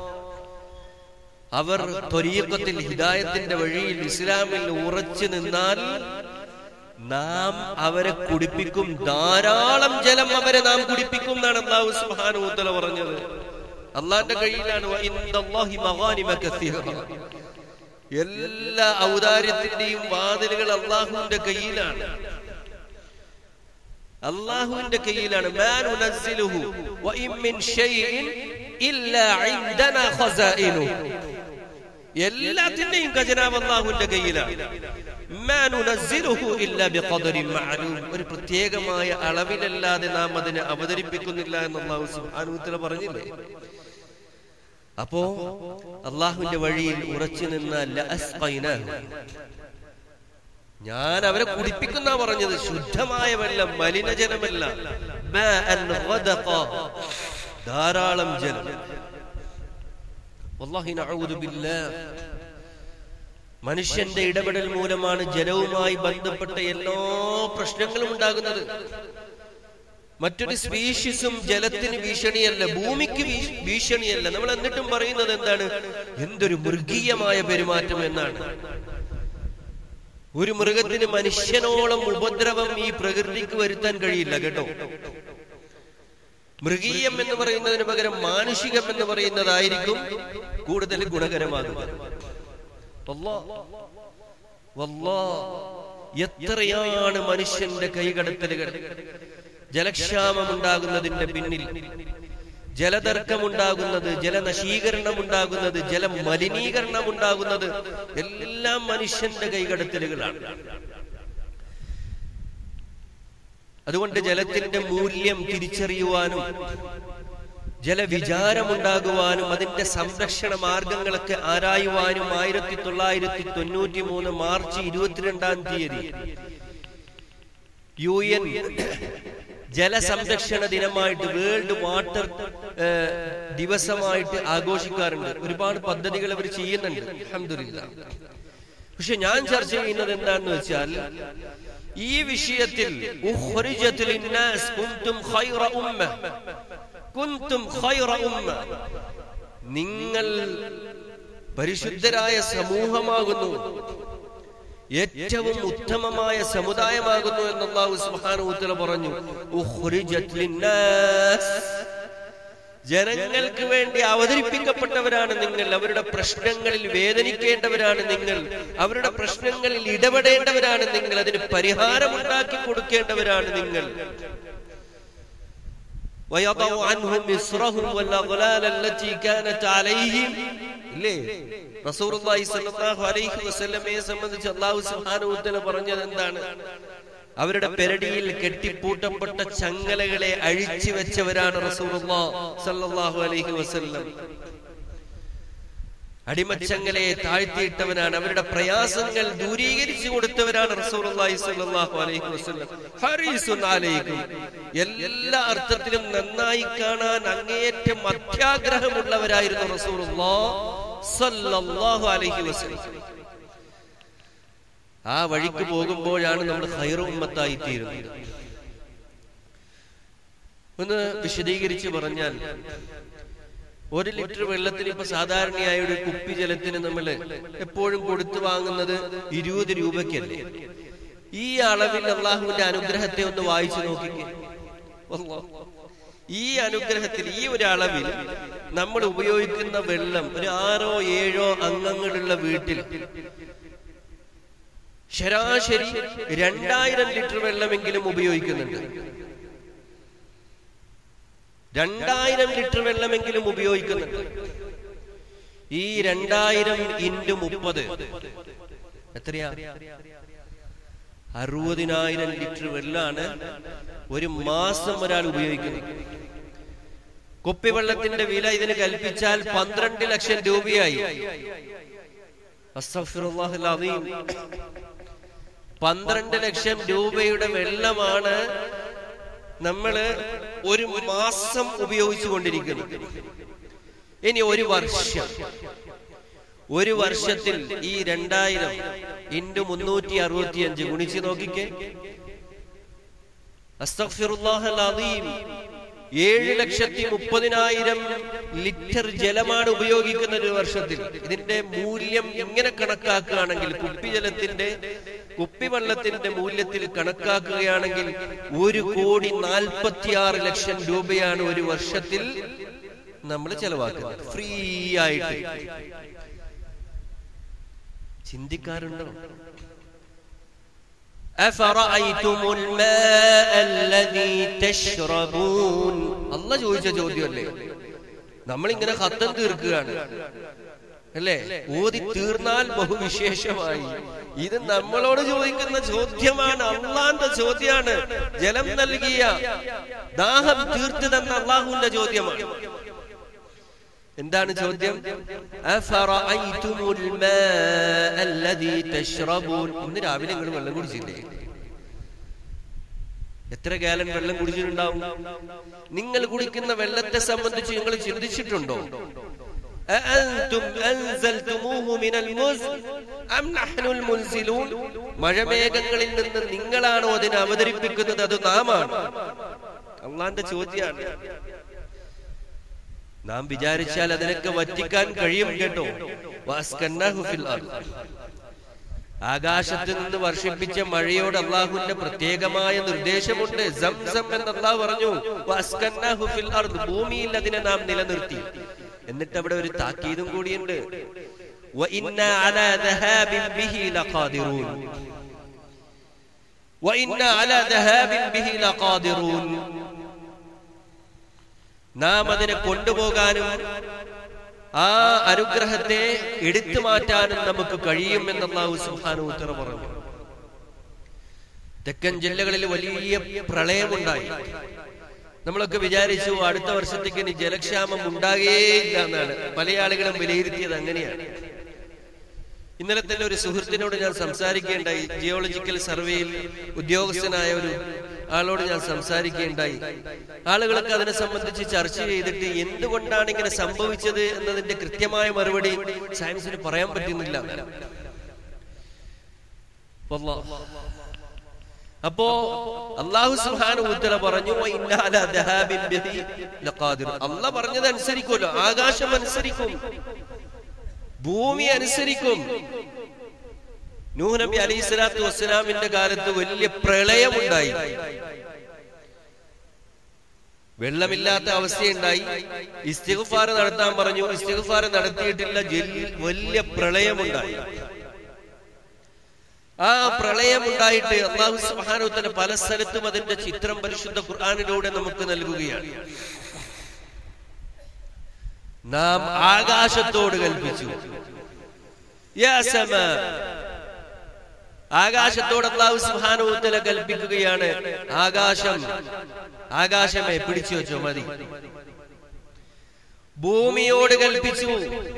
അവർ ത്വരീക്കത്തിൽ ഹിദായത്തിന്റെ വഴിയിൽ ഇസ്ലാമിൽ ഉറച്ചു നിന്നാൽ നാം അവരെ കുടിപ്പിക്കും ധാരാളം ജലം അവരെ നാം കുടിപ്പിക്കും എന്നാണ് അള്ളാഹു സുബ്ഹാനഹു പറഞ്ഞത് അള്ളാന്റെ കയ്യിലാണ് വ ഇൻദല്ലാഹി മഗാനിമ കസീറ. എല്ലാ ഔദാര്യത്തിന്റെയും വാതിലുകൾ അള്ളാഹുവിന്റെ കയ്യിലാണ് അള്ളാഹുവിന്റെ കയ്യിലാണ് മാ നുനസ്സിലുഹു വ ഇൻ മിൻ ഷൈഇൻ ഇല്ലാ ഇൻദനാ ഖസാഇനുഹു എല്ലാത്തിന്റെയും ഖജനാവ് അള്ളാഹുവിന്റെ കയ്യിലാണ് മാ നുനസ്സിലുഹു ഇല്ലാ ബിഖദരിൻ മഅലൂം ഒരു പ്രത്യേകമായ അളവിലല്ലാതെ നാം അതിനെ അവതരിപ്പിക്കുന്നില്ല എന്ന് അള്ളാഹു സുബ്ഹാനഹു വതആല പറഞ്ഞില്ലേ അപ്പോ അള്ളാഹുവിന്റെ വഴിയിൽ ഉറച്ചു നിന്ന ലഅസ്ഖൈനാഹും. ഞാൻ അവരെ കുടിപ്പിക്കുന്ന പറഞ്ഞത് ശുദ്ധമായ വെള്ളം മലിനജലമല്ല മാഅൻ ഗദഖ. ധാരാളം ജലം വല്ലാഹി നഊദു ബില്ലാഹ് മനുഷ്യന്റെ ഇടപെടൽ മൂലമാണ് ജലവുമായി ബന്ധപ്പെട്ട എല്ലാ പ്രശ്നങ്ങളും ഉണ്ടാകുന്നത് മറ്റൊരു സ്പീഷീസും ജലത്തിന് ഭീഷണിയല്ല ഭൂമിക്ക് ഭീ- ഭീഷണിയല്ല നമ്മൾ എന്നിട്ടും പറയുന്നത് എന്താണ് എന്തൊരു മൃഗീയമായ പെരുമാറ്റം എന്നാണ് ഒരു മൃഗത്തിന് മനുഷ്യനോളം ഉപദ്രവം ഈ പ്രകൃതിക്ക് വരുത്താൻ കഴിയില്ല കേട്ടോ മൃഗീയം എന്ന് പറയുന്നതിന് പകരം മാനുഷികം എന്ന് പറയുന്നതായിരിക്കും കൂടുതൽ ഗുണകരമാകുന്നത് വല്ലാ വല്ലാ എത്രയാണ് മനുഷ്യന്റെ കൈകടത്തലുകൾ ജലക്ഷാമം ഉണ്ടാകുന്നതിന്റെ പിന്നിൽ ജലതർക്കമുണ്ടാകുന്നത് ജലനശീകരണം ഉണ്ടാകുന്നത് ജലമലിനീകരണം ഉണ്ടാകുന്നത് എല്ലാം മനുഷ്യന്റെ കൈകടത്തലുകളാണ് അതുകൊണ്ട് ജലത്തിന്റെ മൂല്യം തിരിച്ചറിയുവാനും ജലവിചാരമുണ്ടാകുവാനും അതിന്റെ സംരക്ഷണ മാർഗങ്ങളൊക്കെ ആരായുവാനും ആയിരത്തി തൊള്ളായിരത്തി തൊണ്ണൂറ്റി മൂന്ന് മാർച്ച് ഇരുപത്തിരണ്ടാം തീയതി യു എൻ ജലസംരക്ഷണ ദിനമായിട്ട് വേൾഡ് വാട്ടർ ഏഹ്, ദിവസമായിട്ട് ആഘോഷിക്കാറുണ്ട് ഒരുപാട് പദ്ധതികൾ അവർ ചെയ്യുന്നുണ്ട് അൽഹംദുലില്ലാ പക്ഷെ ഞാൻ ചർച്ച ചെയ്യുന്നത് എന്താണെന്ന് വെച്ചാൽ ഈ വിഷയത്തിൽ ഉഖ്രിജത് ലിന്നാസ് കുൻതും ഖൈറ ഉമ്മ കുൻതും ഖൈറ ഉമ്മ നിങ്ങൾ പരിശുദ്ധരായ സമൂഹമാകുന്നു ഏറ്റവും ഉത്തമമായ സമുദായമാകുന്നു എന്ന് അല്ലാഹു സുബ്ഹാനഹു വ തആല പറഞ്ഞു ഉഖ്രിജത് ലിന്നാസ് ജനങ്ങൾക്ക് വേണ്ടി അവതരിപ്പിക്കപ്പെട്ടവരാണ് നിങ്ങൾ അവരുടെ പ്രശ്നങ്ങളിൽ വേദനിക്കേണ്ടവരാണ് നിങ്ങൾ അവരുടെ പ്രശ്നങ്ങളിൽ ഇടപെടേണ്ടവരാണ് നിങ്ങൾ അതിന് പരിഹാരമുണ്ടാക്കി കൊടുക്കേണ്ടവരാണ് നിങ്ങൾ ويضع عنهم إصرهم والأغلال التي كانت عليهم ഇല്ലേ റസൂലുള്ളാഹി സ്വല്ലല്ലാഹു അലൈഹി വസല്ലമയെ സംബന്ധിച്ച് അല്ലാഹു സുബ്ഹാനഹു വ തആല പറഞ്ഞത് എന്താണ് അവരുടെ പെരടിയിൽ കെട്ടിപ്പൂട്ടപ്പെട്ട ചങ്ങലകളെ അഴിച്ചു വെച്ചവരാണ് റസൂലുള്ളാഹ് സ്വല്ലല്ലാഹു അലൈഹി വസല്ലം അടിമച്ചങ്ങലയെ താഴ്ത്തിയിട്ടവനാണ് അവരുടെ പ്രയാസങ്ങൾ ദൂരീകരിച്ചു കൊടുത്തവരാണ് റസൂലുള്ളാഹി സ്വല്ലല്ലാഹു അലൈഹി വസല്ലം ഹരീസുൻ അലൈക്കും എല്ലാ അർത്ഥത്തിലും നന്നായി കാണാൻ അങ്ങേയറ്റം അത്യാഗ്രഹമുള്ളവരായിരുന്നു റസൂലുള്ളാഹ് സ്വല്ലല്ലാഹു അലൈഹി വസല്ലം ആ വഴിക്ക് പോകുമ്പോഴാണ് നമ്മൾ ഹൈറു ഉമ്മത്തായി തീരുന്നത് ഒന്ന് വിശദീകരിച്ച് പറഞ്ഞാൽ ഒരു ലിറ്റർ വെള്ളത്തിന് ഇപ്പൊ സാധാരണയായ ഒരു കുപ്പി ജലത്തിന് നമ്മൾ എപ്പോഴും കൊടുത്തു വാങ്ങുന്നത് ഇരുപത് രൂപയ്ക്കല്ലേ ഈ അളവിൽ അള്ളാഹുവിന്റെ അനുഗ്രഹത്തെ ഒന്ന് വായിച്ചു നോക്കിക്കേ അല്ലാഹ്. ഈ അനുഗ്രഹത്തിൽ ഈ ഒരു അളവിൽ നമ്മൾ ഉപയോഗിക്കുന്ന വെള്ളം ഒരു ആറോ ഏഴോ അംഗങ്ങളുള്ള വീട്ടിൽ ശരാശരി രണ്ടായിരം ലിറ്റർ വെള്ളമെങ്കിലും ഉപയോഗിക്കുന്നുണ്ട് രണ്ടായിരം ലിറ്റർ വെള്ളമെങ്കിലും ഉപയോഗിക്കുന്നുണ്ട് ഈ രണ്ടായിരം ഇൻറ്റു മുപ്പത് എത്രയാ അറുപതിനായിരം ലിറ്റർ വെള്ളാണ് ഒരു മാസം ഒരാൾ ഉപയോഗിക്കുന്നത് കുപ്പിവെള്ളത്തിന്റെ വില ഇതിന് കൽപ്പിച്ചാൽ പന്ത്രണ്ട് ലക്ഷം രൂപയായി അസ്തഗ്ഫിറുല്ലാഹൽ അദീം. പന്ത്രണ്ട് ലക്ഷം രൂപയുടെ വെള്ളമാണ് നമ്മള് ഒരു മാസം ഉപയോഗിച്ചു കൊണ്ടിരിക്കുന്നത് ഇനി ഒരു വർഷം ഒരു വർഷത്തിൽ ഈ രണ്ടായിരം ഇൻറ്റു മുന്നൂറ്റി അറുപത്തി അഞ്ച് ഗുണിച്ച് നോക്കിക്കേ അസ്തഗ്ഫിറുല്ലാഹൽ അദീം. ഏഴ് ലക്ഷത്തി മുപ്പതിനായിരം ലിറ്റർ ജലമാണ് ഉപയോഗിക്കുന്നത് ഒരു വർഷത്തിൽ ഇതിന്റെ മൂല്യം ഇങ്ങനെ കണക്കാക്കുകയാണെങ്കിൽ കുപ്പിജലത്തിന്റെ കുപ്പിവെള്ളത്തിന്റെ മൂല്യത്തിൽ കണക്കാക്കുകയാണെങ്കിൽ ഒരു കോടി നാൽപ്പത്തിയാറ് ലക്ഷം രൂപയാണ് ഒരു വർഷത്തിൽ നമ്മൾ ചെലവാക്കുന്നത് ഫ്രീ ആയിട്ട് ചിന്തിക്കാറുണ്ടോ أفرأيتم الماء الذي تشربون അല്ല ചോദിച്ച ചോദ്യമല്ലേ നമ്മളിങ്ങനെ ഹത്തം തീർക്കുകയാണ് അല്ലേ ഓതി തീർന്നാൽ ബഹുവിശേഷമായി ഇത് നമ്മളോട് ചോദിക്കുന്ന ചോദ്യമാണ് അള്ളാന്റെ ചോദ്യമാണ് ജലം നൽകിയ ദാഹം തീർത്തു തന്ന അള്ളാഹുവിന്റെ ചോദ്യമാണ് എന്താണ് ചോദ്യം അഫറഅയ്തുമുൽ മാഅ അല്ലദീ തശ്റബൂൻ ഇന്ന് രാവിലെ നിങ്ങൾ വെള്ളം കുടിച്ചില്ലേ എത്ര ഗാലൻ വെള്ളം കുടിച്ചിട്ടുണ്ടാവും നിങ്ങൾ കുടിക്കുന്ന വെള്ളത്തെ സംബന്ധിച്ച് നിങ്ങൾ ചിന്തിച്ചിട്ടുണ്ടോ أأنتم أنزلتموه من المزن أم نحن المنزلون മഴമേഘങ്ങളിൽ നിന്ന് നിങ്ങളാണോ അതിനെ അവതരിപ്പിക്കുന്നത് അത് നാമാണ് അള്ളാന്റെ ചോദ്യമാണ് നാം വിചാരിച്ചാൽ അതിനൊക്കെ വറ്റിക്കാൻ കഴിയും കേട്ടോ വാസ്കന്നാഹു ഫിൽ അർദ്. ആകാശത്ത് നിന്ന് വർഷിപ്പിച്ച മഴയോട് അള്ളാഹുവിന്റെ പ്രത്യേകമായ നിർദ്ദേശമുണ്ട് സംസം എന്ന് അള്ളാഹു പറഞ്ഞു വാസ്കന്നാഹു ഫിൽ അർദ്. ഭൂമിയിൽ അതിനെ നാം നിലനിർത്തി എന്നിട്ട് അവിടെ ഒരു താക്കീതും കൂടിയുണ്ട് وإنا على ذهاب به لقادرون وإنا على ذهاب به لقادرون നാം അതിനെ കൊണ്ടുപോകാനും ആ അനുഗ്രഹത്തെ എടുത്തു മാറ്റാനും നമുക്ക് കഴിയും എന്ന് അള്ളാഹു സുബ്ഹാനഹു ഉത്തര പറഞ്ഞു തെക്കൻ ജില്ലകളിൽ വലിയ പ്രളയമുണ്ടായി നമ്മളൊക്കെ വിചാരിച്ചു അടുത്ത വർഷത്തേക്ക് ഇനി ജലക്ഷാമം ഉണ്ടാകുകയില്ല എന്നാണ് പല ആളുകളും വിലയിരുത്തിയത് അങ്ങനെയാണ് ഇന്നലെ തന്നെ ഒരു സുഹൃത്തിനോട് ഞാൻ സംസാരിക്കുകയുണ്ടായി ജിയോളജിക്കൽ സർവേയിൽ ഉദ്യോഗസ്ഥനായ ഒരു ആളോട് ഞാൻ സംസാരിക്കുകയുണ്ടായി ആളുകളൊക്കെ അതിനെ സംബന്ധിച്ച് ചർച്ച ചെയ്തിട്ട് എന്തുകൊണ്ടാണ് ഇങ്ങനെ സംഭവിച്ചത് എന്നതിന്റെ കൃത്യമായ മറുപടി സയൻസിന് പറയാൻ പറ്റുന്നില്ല വല്ലാ. അപ്പോ അള്ളാഹു സുബ്ഹാനഹു ഉത്തര പറഞ്ഞു "വ ഇന്നാ അലാ ദഹാബിൻ ബിഹി ലഖാദിർ." അള്ളാഹ് പറഞ്ഞത് അനുസരിക്കുമല്ലോ ആകാശം അനുസരിക്കും ഭൂമി അനുസരിക്കും നൂഹ് നബി അലൈഹി സ്വലാത്തു വസ്സലാമിന്റെ കാലത്ത് വലിയ പ്രളയമുണ്ടായി വെള്ളമില്ലാത്ത അവസ്ഥയുണ്ടായി ഇസ്തിഗ്ഫാർ നടത്താൻ പറഞ്ഞു ഇസ്തിഗ്ഫാർ നടത്തിയിട്ടില്ല ജലീൽ- വലിയ പ്രളയമുണ്ടായി ആ പ്രളയമുണ്ടായിട്ട് അള്ളാഹു സുബ്ഹാനഹു പല സ്ഥലത്തും അതിന്റെ ചിത്രം പരിശുദ്ധ ഖുർആാനിലൂടെ നമുക്ക് നൽകുകയാണ് നാം ആകാശത്തോട് കൽപ്പിച്ചു യാ സമാ. ആകാശത്തോട് അള്ളാഹു സുബ്ഹാനഹു തആല കൽപ്പിക്കുകയാണ് ആകാശം ആകാശമേ പിടിച്ചു വെച്ചോ മതി ഭൂമിയോട് കൽപ്പിച്ചു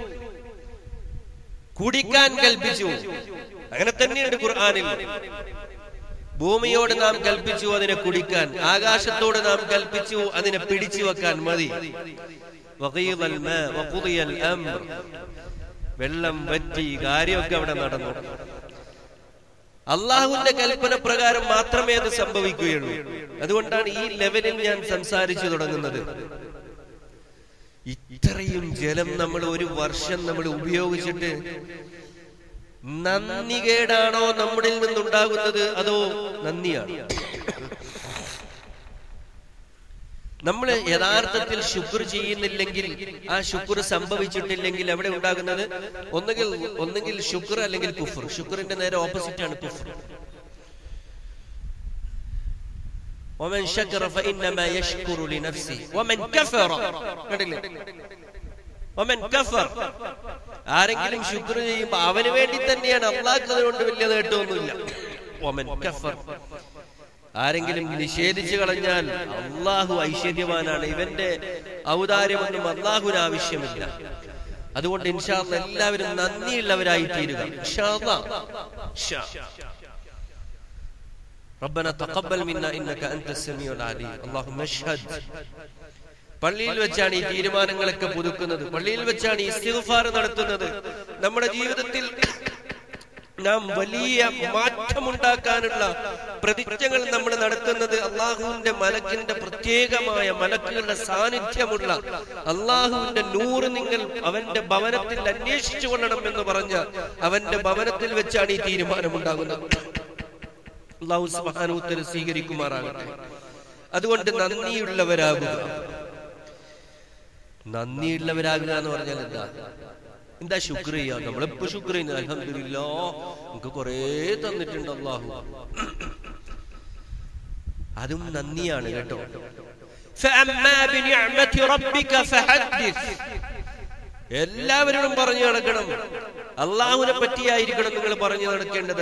കുടിക്കാൻ കൽപ്പിച്ചു അങ്ങനെ തന്നെയുണ്ട് ഖുർആനിൽ ഭൂമിയോട് നാം കൽപ്പിച്ചു അതിനെ കുടിക്കാൻ ആകാശത്തോട് നാം കൽപ്പിച്ചു അതിനെ പിടിച്ചു വെക്കാൻ മതി വഗീദ അൽമാ വഖുദിയ അൽഅംർ. വെള്ളം വറ്റി കാര്യമൊക്കെ അവിടെ നടന്നു അള്ളാഹുവിന്റെ കൽപ്പന പ്രകാരം മാത്രമേ അത് സംഭവിക്കുകയുള്ളൂ അതുകൊണ്ടാണ് ഈ ലെവലിൽ ഞാൻ സംസാരിച്ചു തുടങ്ങുന്നത് ഇത്രയും ജലം നമ്മൾ ഒരു വർഷം നമ്മൾ ഉപയോഗിച്ചിട്ട് നന്ദികേടാണോ നമ്മളിൽ നിന്നുണ്ടാകുന്നത് അതോ നന്ദിയാണ് നമ്മൾ യഥാർത്ഥത്തിൽ ശുക്ർ ചെയ്യുന്നില്ലെങ്കിൽ ആ ശുക്ർ സംഭവിച്ചിട്ടില്ലെങ്കിൽ എവിടെ ഉണ്ടാകുന്നത് ഒന്നുകിൽ ഒന്നുകിൽ ശുക്ർ അല്ലെങ്കിൽ കുഫർ ശുക്രിന്റെ നേരെ ഓപ്പോസിറ്റ് ആണ് കുഫർ ومن شكر فإنما يشكر لنفسه ومن كفر കണ്ടില്ലേ ومن كفر ആരെങ്കിലും ശുക്ർ ചെയ്യുമ്പോ അവന് വേണ്ടി തന്നെയാണ് അള്ളാഹ് അതുകൊണ്ട് വലിയ നേട്ടമൊന്നുമില്ല ومن كفر ആരെങ്കിലും നിഷേധിച്ചു കളഞ്ഞാൽ അള്ളാഹു ഐശ്വര്യവാനാണ് ഇവന്റെ ഔദാര്യമൊന്നും അള്ളാഹുവിന് ആവശ്യമില്ല അതുകൊണ്ട് ഇൻഷാല്ല എല്ലാവരും നന്ദിയുള്ളവരായി തീരുക ഇൻഷാ അല്ലാ. ഇൻഷാ. ربنا تقبل منا انك انت السميع العليم اللهم اشهد പള്ളിയിൽ വെച്ചാണ് ഈ തീരുമാനങ്ങളൊക്കെ പുതുക്കുന്നത് പള്ളിയിൽ വെച്ചാണ് ഈ ഇസ്തിഗ്ഫാർ നടത്തുന്നത് നമ്മുടെ ജീവിതത്തിൽ നാം വലിയ മാറ്റമുണ്ടാക്കാനുള്ള പ്രതിജ്ഞകൾ നമ്മൾ നടത്തുന്നത് അള്ളാഹുവിന്റെ മലക്കിന്റെ പ്രത്യേകമായ മലക്കുകളുടെ സാന്നിധ്യമുള്ള അള്ളാഹുവിന്റെ നൂറ് നിങ്ങൾ അവന്റെ ഭവനത്തിൽ അന്വേഷിച്ചു കൊള്ളണം എന്ന് പറഞ്ഞ അവന്റെ ഭവനത്തിൽ വെച്ചാണ് ഈ തീരുമാനമുണ്ടാകുന്നത് അള്ളാഹു സുബാനൂത്തര സ്വീകരിക്കുമാറാകട്ടെ അതുകൊണ്ട് നന്ദിയുള്ളവരാകുക നന്ദിയുള്ളവരാകുക എന്ന് പറഞ്ഞാൽ എന്താ എന്താ ശുക്ർ ചെയ്യാ നമ്മളിപ്പോ ശുക്ർ ചെയ്യുന്നത് അലഹമില്ലോ നമുക്ക് കൊറേ തന്നിട്ടുണ്ട് അള്ളാഹു അതും നന്ദിയാണ് കേട്ടോ فأما بنعمة ربك فحدث എല്ലാവരോടും പറഞ്ഞു നടക്കണം അള്ളാഹുവിനെ പറ്റിയായിരിക്കണം നിങ്ങൾ പറഞ്ഞു നടക്കേണ്ടത്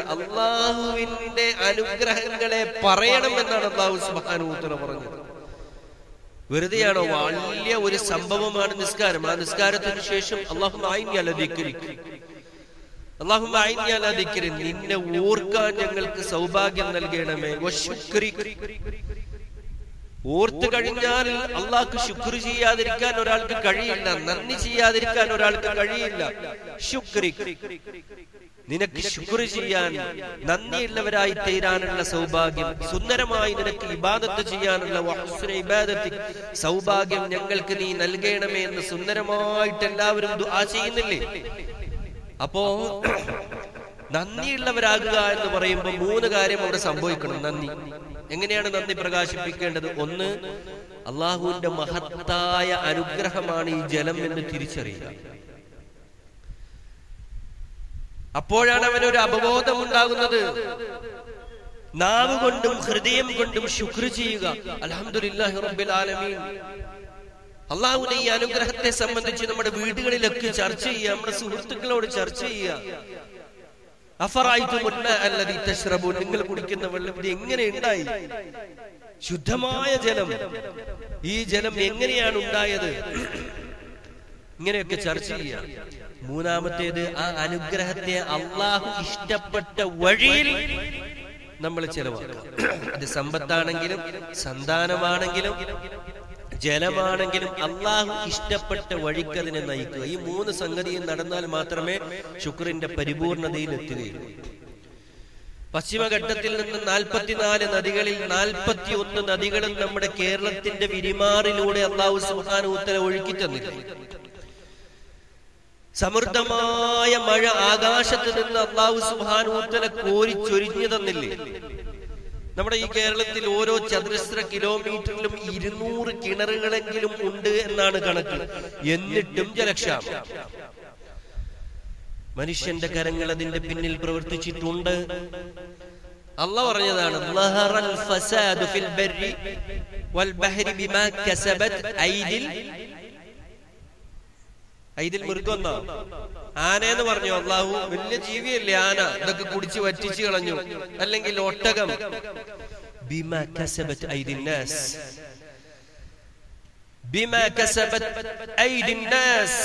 അള്ളാഹുവിന്റെ അനുഗ്രഹങ്ങളെ പറയണം എന്നാണ് അള്ളാഹു സുബാനുത്തര പറഞ്ഞത് വെറുതെയാണോ വലിയ ഒരു സംഭവമാണ് നിസ്കാരം ആ നിസ്കാരത്തിന് ശേഷം അള്ളാഹു അള്ളാഹു നിന്നെ ഓർക്കാൻ ഞങ്ങൾക്ക് സൗഭാഗ്യം നൽകണമേ വശുക്രി ഓർത്തു കഴിഞ്ഞാൽ അള്ളാഹ്ക്ക് ശുക്ർ ചെയ്യാതിരിക്കാൻ ഒരാൾക്ക് കഴിയില്ല നന്ദി ചെയ്യാതിരിക്കാൻ ഒരാൾക്ക് കഴിയില്ല ശുക്രി നിനക്ക് ശുക്ർ ചെയ്യാൻ നന്ദിയുള്ളവരായി തീരാനുള്ള സൗഭാഗ്യം സുന്ദരമായി നിനക്ക് ഇബാദത്ത് ചെയ്യാനുള്ള വഹ്സുന ഇബാദത്ത് സൗഭാഗ്യം ഞങ്ങൾക്ക് നീ നൽകണമേ എന്ന് സുന്ദരമായിട്ട് എല്ലാവരും ദുആ ചെയ്യുന്നില്ലേ അപ്പോ നന്ദിയുള്ളവരാകുക എന്ന് പറയുമ്പോൾ മൂന്ന് കാര്യം അവിടെ സംഭവിക്കണം നന്ദി എങ്ങനെയാണ് നന്ദി പ്രകാശിപ്പിക്കേണ്ടത് ഒന്ന് അള്ളാഹുവിന്റെ മഹത്തായ അനുഗ്രഹമാണ് ഈ ജലം എന്ന് തിരിച്ചറിയുക അപ്പോഴാണ് അവനൊരു അപബോധം ഉണ്ടാകുന്നത് നാവ് കൊണ്ടും ഹൃദയം കൊണ്ടും ശുക്ർ ചെയ്യുക അലഹമുല്ലാഹി റബ്ബിൽ ആലമീൻ അള്ളാഹുവിന്റെ ഈ അനുഗ്രഹത്തെ സംബന്ധിച്ച് നമ്മുടെ വീടുകളിലൊക്കെ ചർച്ച ചെയ്യുക നമ്മുടെ സുഹൃത്തുക്കളോട് ചർച്ച ചെയ്യുക നിങ്ങൾ കുടിക്കുന്ന വെള്ളം ഇത് എങ്ങനെ ഉണ്ടായി ശുദ്ധമായ ജലം ഈ ജലം എങ്ങനെയാണ് ഉണ്ടായത് ഇങ്ങനെയൊക്കെ ചർച്ച ചെയ്യാം മൂന്നാമത്തേത് ആ അനുഗ്രഹത്തെ അള്ളാഹു ഇഷ്ടപ്പെട്ട വഴിയിൽ നമ്മൾ ചെലവാക്കാം അത് സമ്പത്താണെങ്കിലും സന്താനമാണെങ്കിലും ജലമാണെങ്കിലും അള്ളാഹു ഇഷ്ടപ്പെട്ട വഴിക്ക് അതിനെ നയിക്കുക ഈ മൂന്ന് സംഗതിയും നടന്നാൽ മാത്രമേ ശുക്രിന്റെ പരിപൂർണതയിൽ എത്തുകയുള്ളൂ പശ്ചിമഘട്ടത്തിൽ നിന്ന് നാൽപ്പത്തിനാല് നദികളിൽ നാൽപ്പത്തി ഒന്ന് നദികളും നമ്മുടെ കേരളത്തിന്റെ വിരിമാറിലൂടെ അള്ളാഹു സുഹാനൂത്തര ഒഴുക്കി തന്നില്ല സമൃദ്ധമായ മഴ ആകാശത്ത് നിന്ന് അള്ളാഹു സുഹാനൂത്തല കോരിച്ചൊരിഞ്ഞു തന്നില്ലേ നമ്മുടെ ഈ കേരളത്തിൽ ഓരോ ചതുരശ്ര കിലോമീറ്ററിലും ഇരുന്നൂറ് കിണറുകളെങ്കിലും ഉണ്ട് എന്നാണ് കണക്ക് എന്നിട്ടും ജലക്ഷാമം മനുഷ്യന്റെ കരങ്ങൾ അതിന്റെ പിന്നിൽ പ്രവർത്തിച്ചിട്ടുണ്ട് അല്ല പറഞ്ഞതാണ് ലഹറൽ ഫസാദു ഫിൽ ബർരി വൽ ബഹരി ബിമാ കസബത് ഐദിൽ ഐദിൽ മൃഗമെന്നോ ആനയെന്ന് പറഞ്ഞു അള്ളാഹു വലിയ ജീവിയല്ലേ ആന ഇതൊക്കെ കുടിച്ച് വറ്റിച്ചു കളഞ്ഞു അല്ലെങ്കിൽ ഒട്ടകം ബിമാ കസബത് ഐദിന്നാസ് ബിമാ കസബത് ഐദിന്നാസ്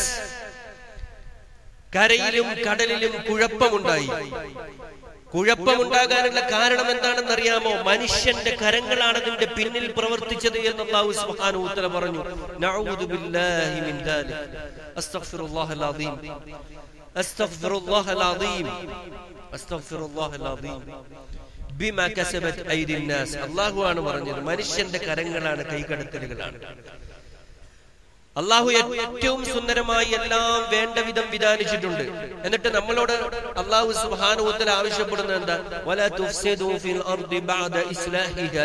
കരയിലും കടലിലും കുഴപ്പമുണ്ടായി കുഴപ്പമുണ്ടാകാനുള്ള കാരണം എന്താണെന്ന് അറിയാമോ മനുഷ്യന്റെ കരങ്ങളാണ് അതിന്റെ പിന്നിൽ പ്രവർത്തിച്ചത് എന്ന് അള്ളാഹു സുബ്ഹാനഹു വതആല പറഞ്ഞു നഊദു ബില്ലാഹി മിൻ ദാലിക് അസ്തഗ്ഫിറുല്ലാഹൽ അദീം അസ്തഗ്ഫിറുല്ലാഹൽ അദീം അസ്തഗ്ഫിറുല്ലാഹൽ അദീം ബിമാ കസബത് ഐദിൻ നാസ് അള്ളാഹു ആണ് പറഞ്ഞത് മനുഷ്യന്റെ കരങ്ങളാണ് കൈകടത്തലുകളാണ് അള്ളാഹു ഏറ്റവും സുന്ദരമായി എല്ലാം വേണ്ട വിധം വിധാനിച്ചിട്ടുണ്ട് എന്നിട്ട് നമ്മളോട് അള്ളാഹു സുബാനുത്തൽ ആവശ്യപ്പെടുന്നത് എന്താ വല തുഫ്സിദു ഫിൽ അർദി ബഅദ ഇസ്ലാഹിഹ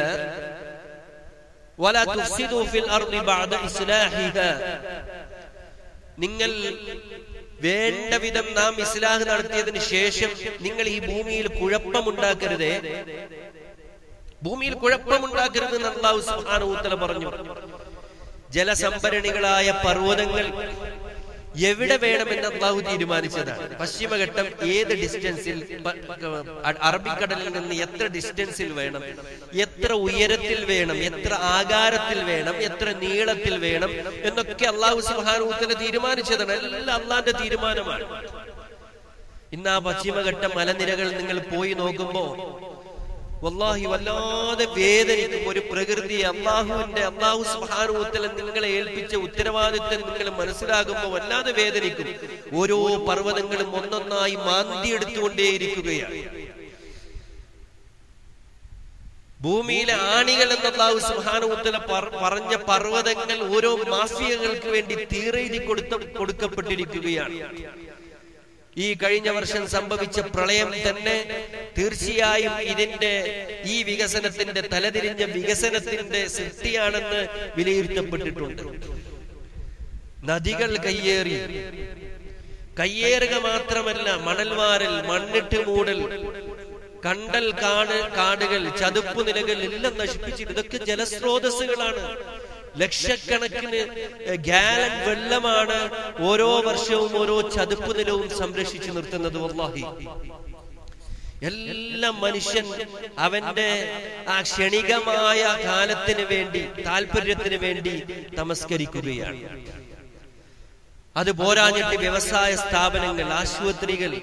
വല തുഫ്സിദു ഫിൽ അർദി ബഅദ ഇസ്ലാഹിഹ നിങ്ങൾ വേണ്ട വിധം നാം ഇസ്ലാഹ് നടത്തിയതിന് ശേഷം നിങ്ങൾ ഈ ഭൂമിയിൽ കുഴപ്പമുണ്ടാക്കരുതേ ഭൂമിയിൽ കുഴപ്പമുണ്ടാക്കരുത് എന്ന് അള്ളാഹു സുബാനുത്തല പറഞ്ഞു ജലസംഭരണികളായ പർവ്വതങ്ങൾ എവിടെ വേണമെന്ന് അള്ളാഹു തീരുമാനിച്ചതാണ് പശ്ചിമഘട്ടം ഏത് ഡിസ്റ്റൻസിൽ അറബിക്കടലിൽ നിന്ന് എത്ര ഡിസ്റ്റൻസിൽ വേണം എത്ര ഉയരത്തിൽ വേണം എത്ര ആകാരത്തിൽ വേണം എത്ര നീളത്തിൽ വേണം എന്നൊക്കെ അള്ളാഹു സുഹാനൂത്തല തീരുമാനിച്ചതാണ് എല്ലാം അള്ളാന്റെ തീരുമാനമാണ് ഇന്ന് ആ പശ്ചിമഘട്ട മലനിരകൾ നിങ്ങൾ പോയി നോക്കുമ്പോ വല്ലാഹി വല്ലാതെ വേദനിക്കും ഒരു പ്രകൃതി അള്ളാഹുവിന്റെ അള്ളാഹു സുഹാനുത്തല നിങ്ങളെ ഏൽപ്പിച്ച ഉത്തരവാദിത്തം നിങ്ങൾ മനസ്സിലാകുമ്പോൾ വല്ലാതെ വേദനിക്കും ഓരോ പർവ്വതങ്ങളും ഒന്നൊന്നായി മാന്തിയെടുത്തുകൊണ്ടേയിരിക്കുകയാണ് ഭൂമിയിലെ ആണികൾ എന്ന അള്ളാഹു സുഹാനുത്തല പറഞ്ഞ പർവ്വതങ്ങൾ ഓരോ മാഫിയകൾക്ക് വേണ്ടി തീരെഴുതി കൊടുത്ത കൊടുക്കപ്പെട്ടിരിക്കുകയാണ് ഈ കഴിഞ്ഞ വർഷം സംഭവിച്ച പ്രളയം തന്നെ തീർച്ചയായും ഇതിന്റെ ഈ വികസനത്തിന്റെ തലതിരിഞ്ഞ വികസനത്തിന്റെ സൃഷ്ടിയാണെന്ന് വിലയിരുത്തപ്പെട്ടിട്ടുണ്ട് നദികൾ കയ്യേറി കയ്യേറുക മാത്രമല്ല മണൽവാരൽ മണ്ണിട്ട് മൂടൽ കണ്ടൽ കാട് കാടുകൾ ചതുപ്പ് നിലകൾ എല്ലാം നശിപ്പിച്ചിട്ട് ഇതൊക്കെ ജലസ്രോതസ്സുകളാണ് ലക്ഷക്കണക്കിന് ഗാലൻ വെള്ളമാണ് ഓരോ വർഷവും ഓരോ ചതുപ്പ് നിലവും സംരക്ഷിച്ചു നിർത്തുന്നത് വല്ലാഹി എല്ലാം മനുഷ്യൻ അവന്റെ ആ ക്ഷണികമായ കാലത്തിന് വേണ്ടി താല്പര്യത്തിന് വേണ്ടി നമസ്കരിക്കുകയാണ് അത് പോരാഞ്ഞിട്ട് വ്യവസായ സ്ഥാപനങ്ങൾ ആശുപത്രികൾ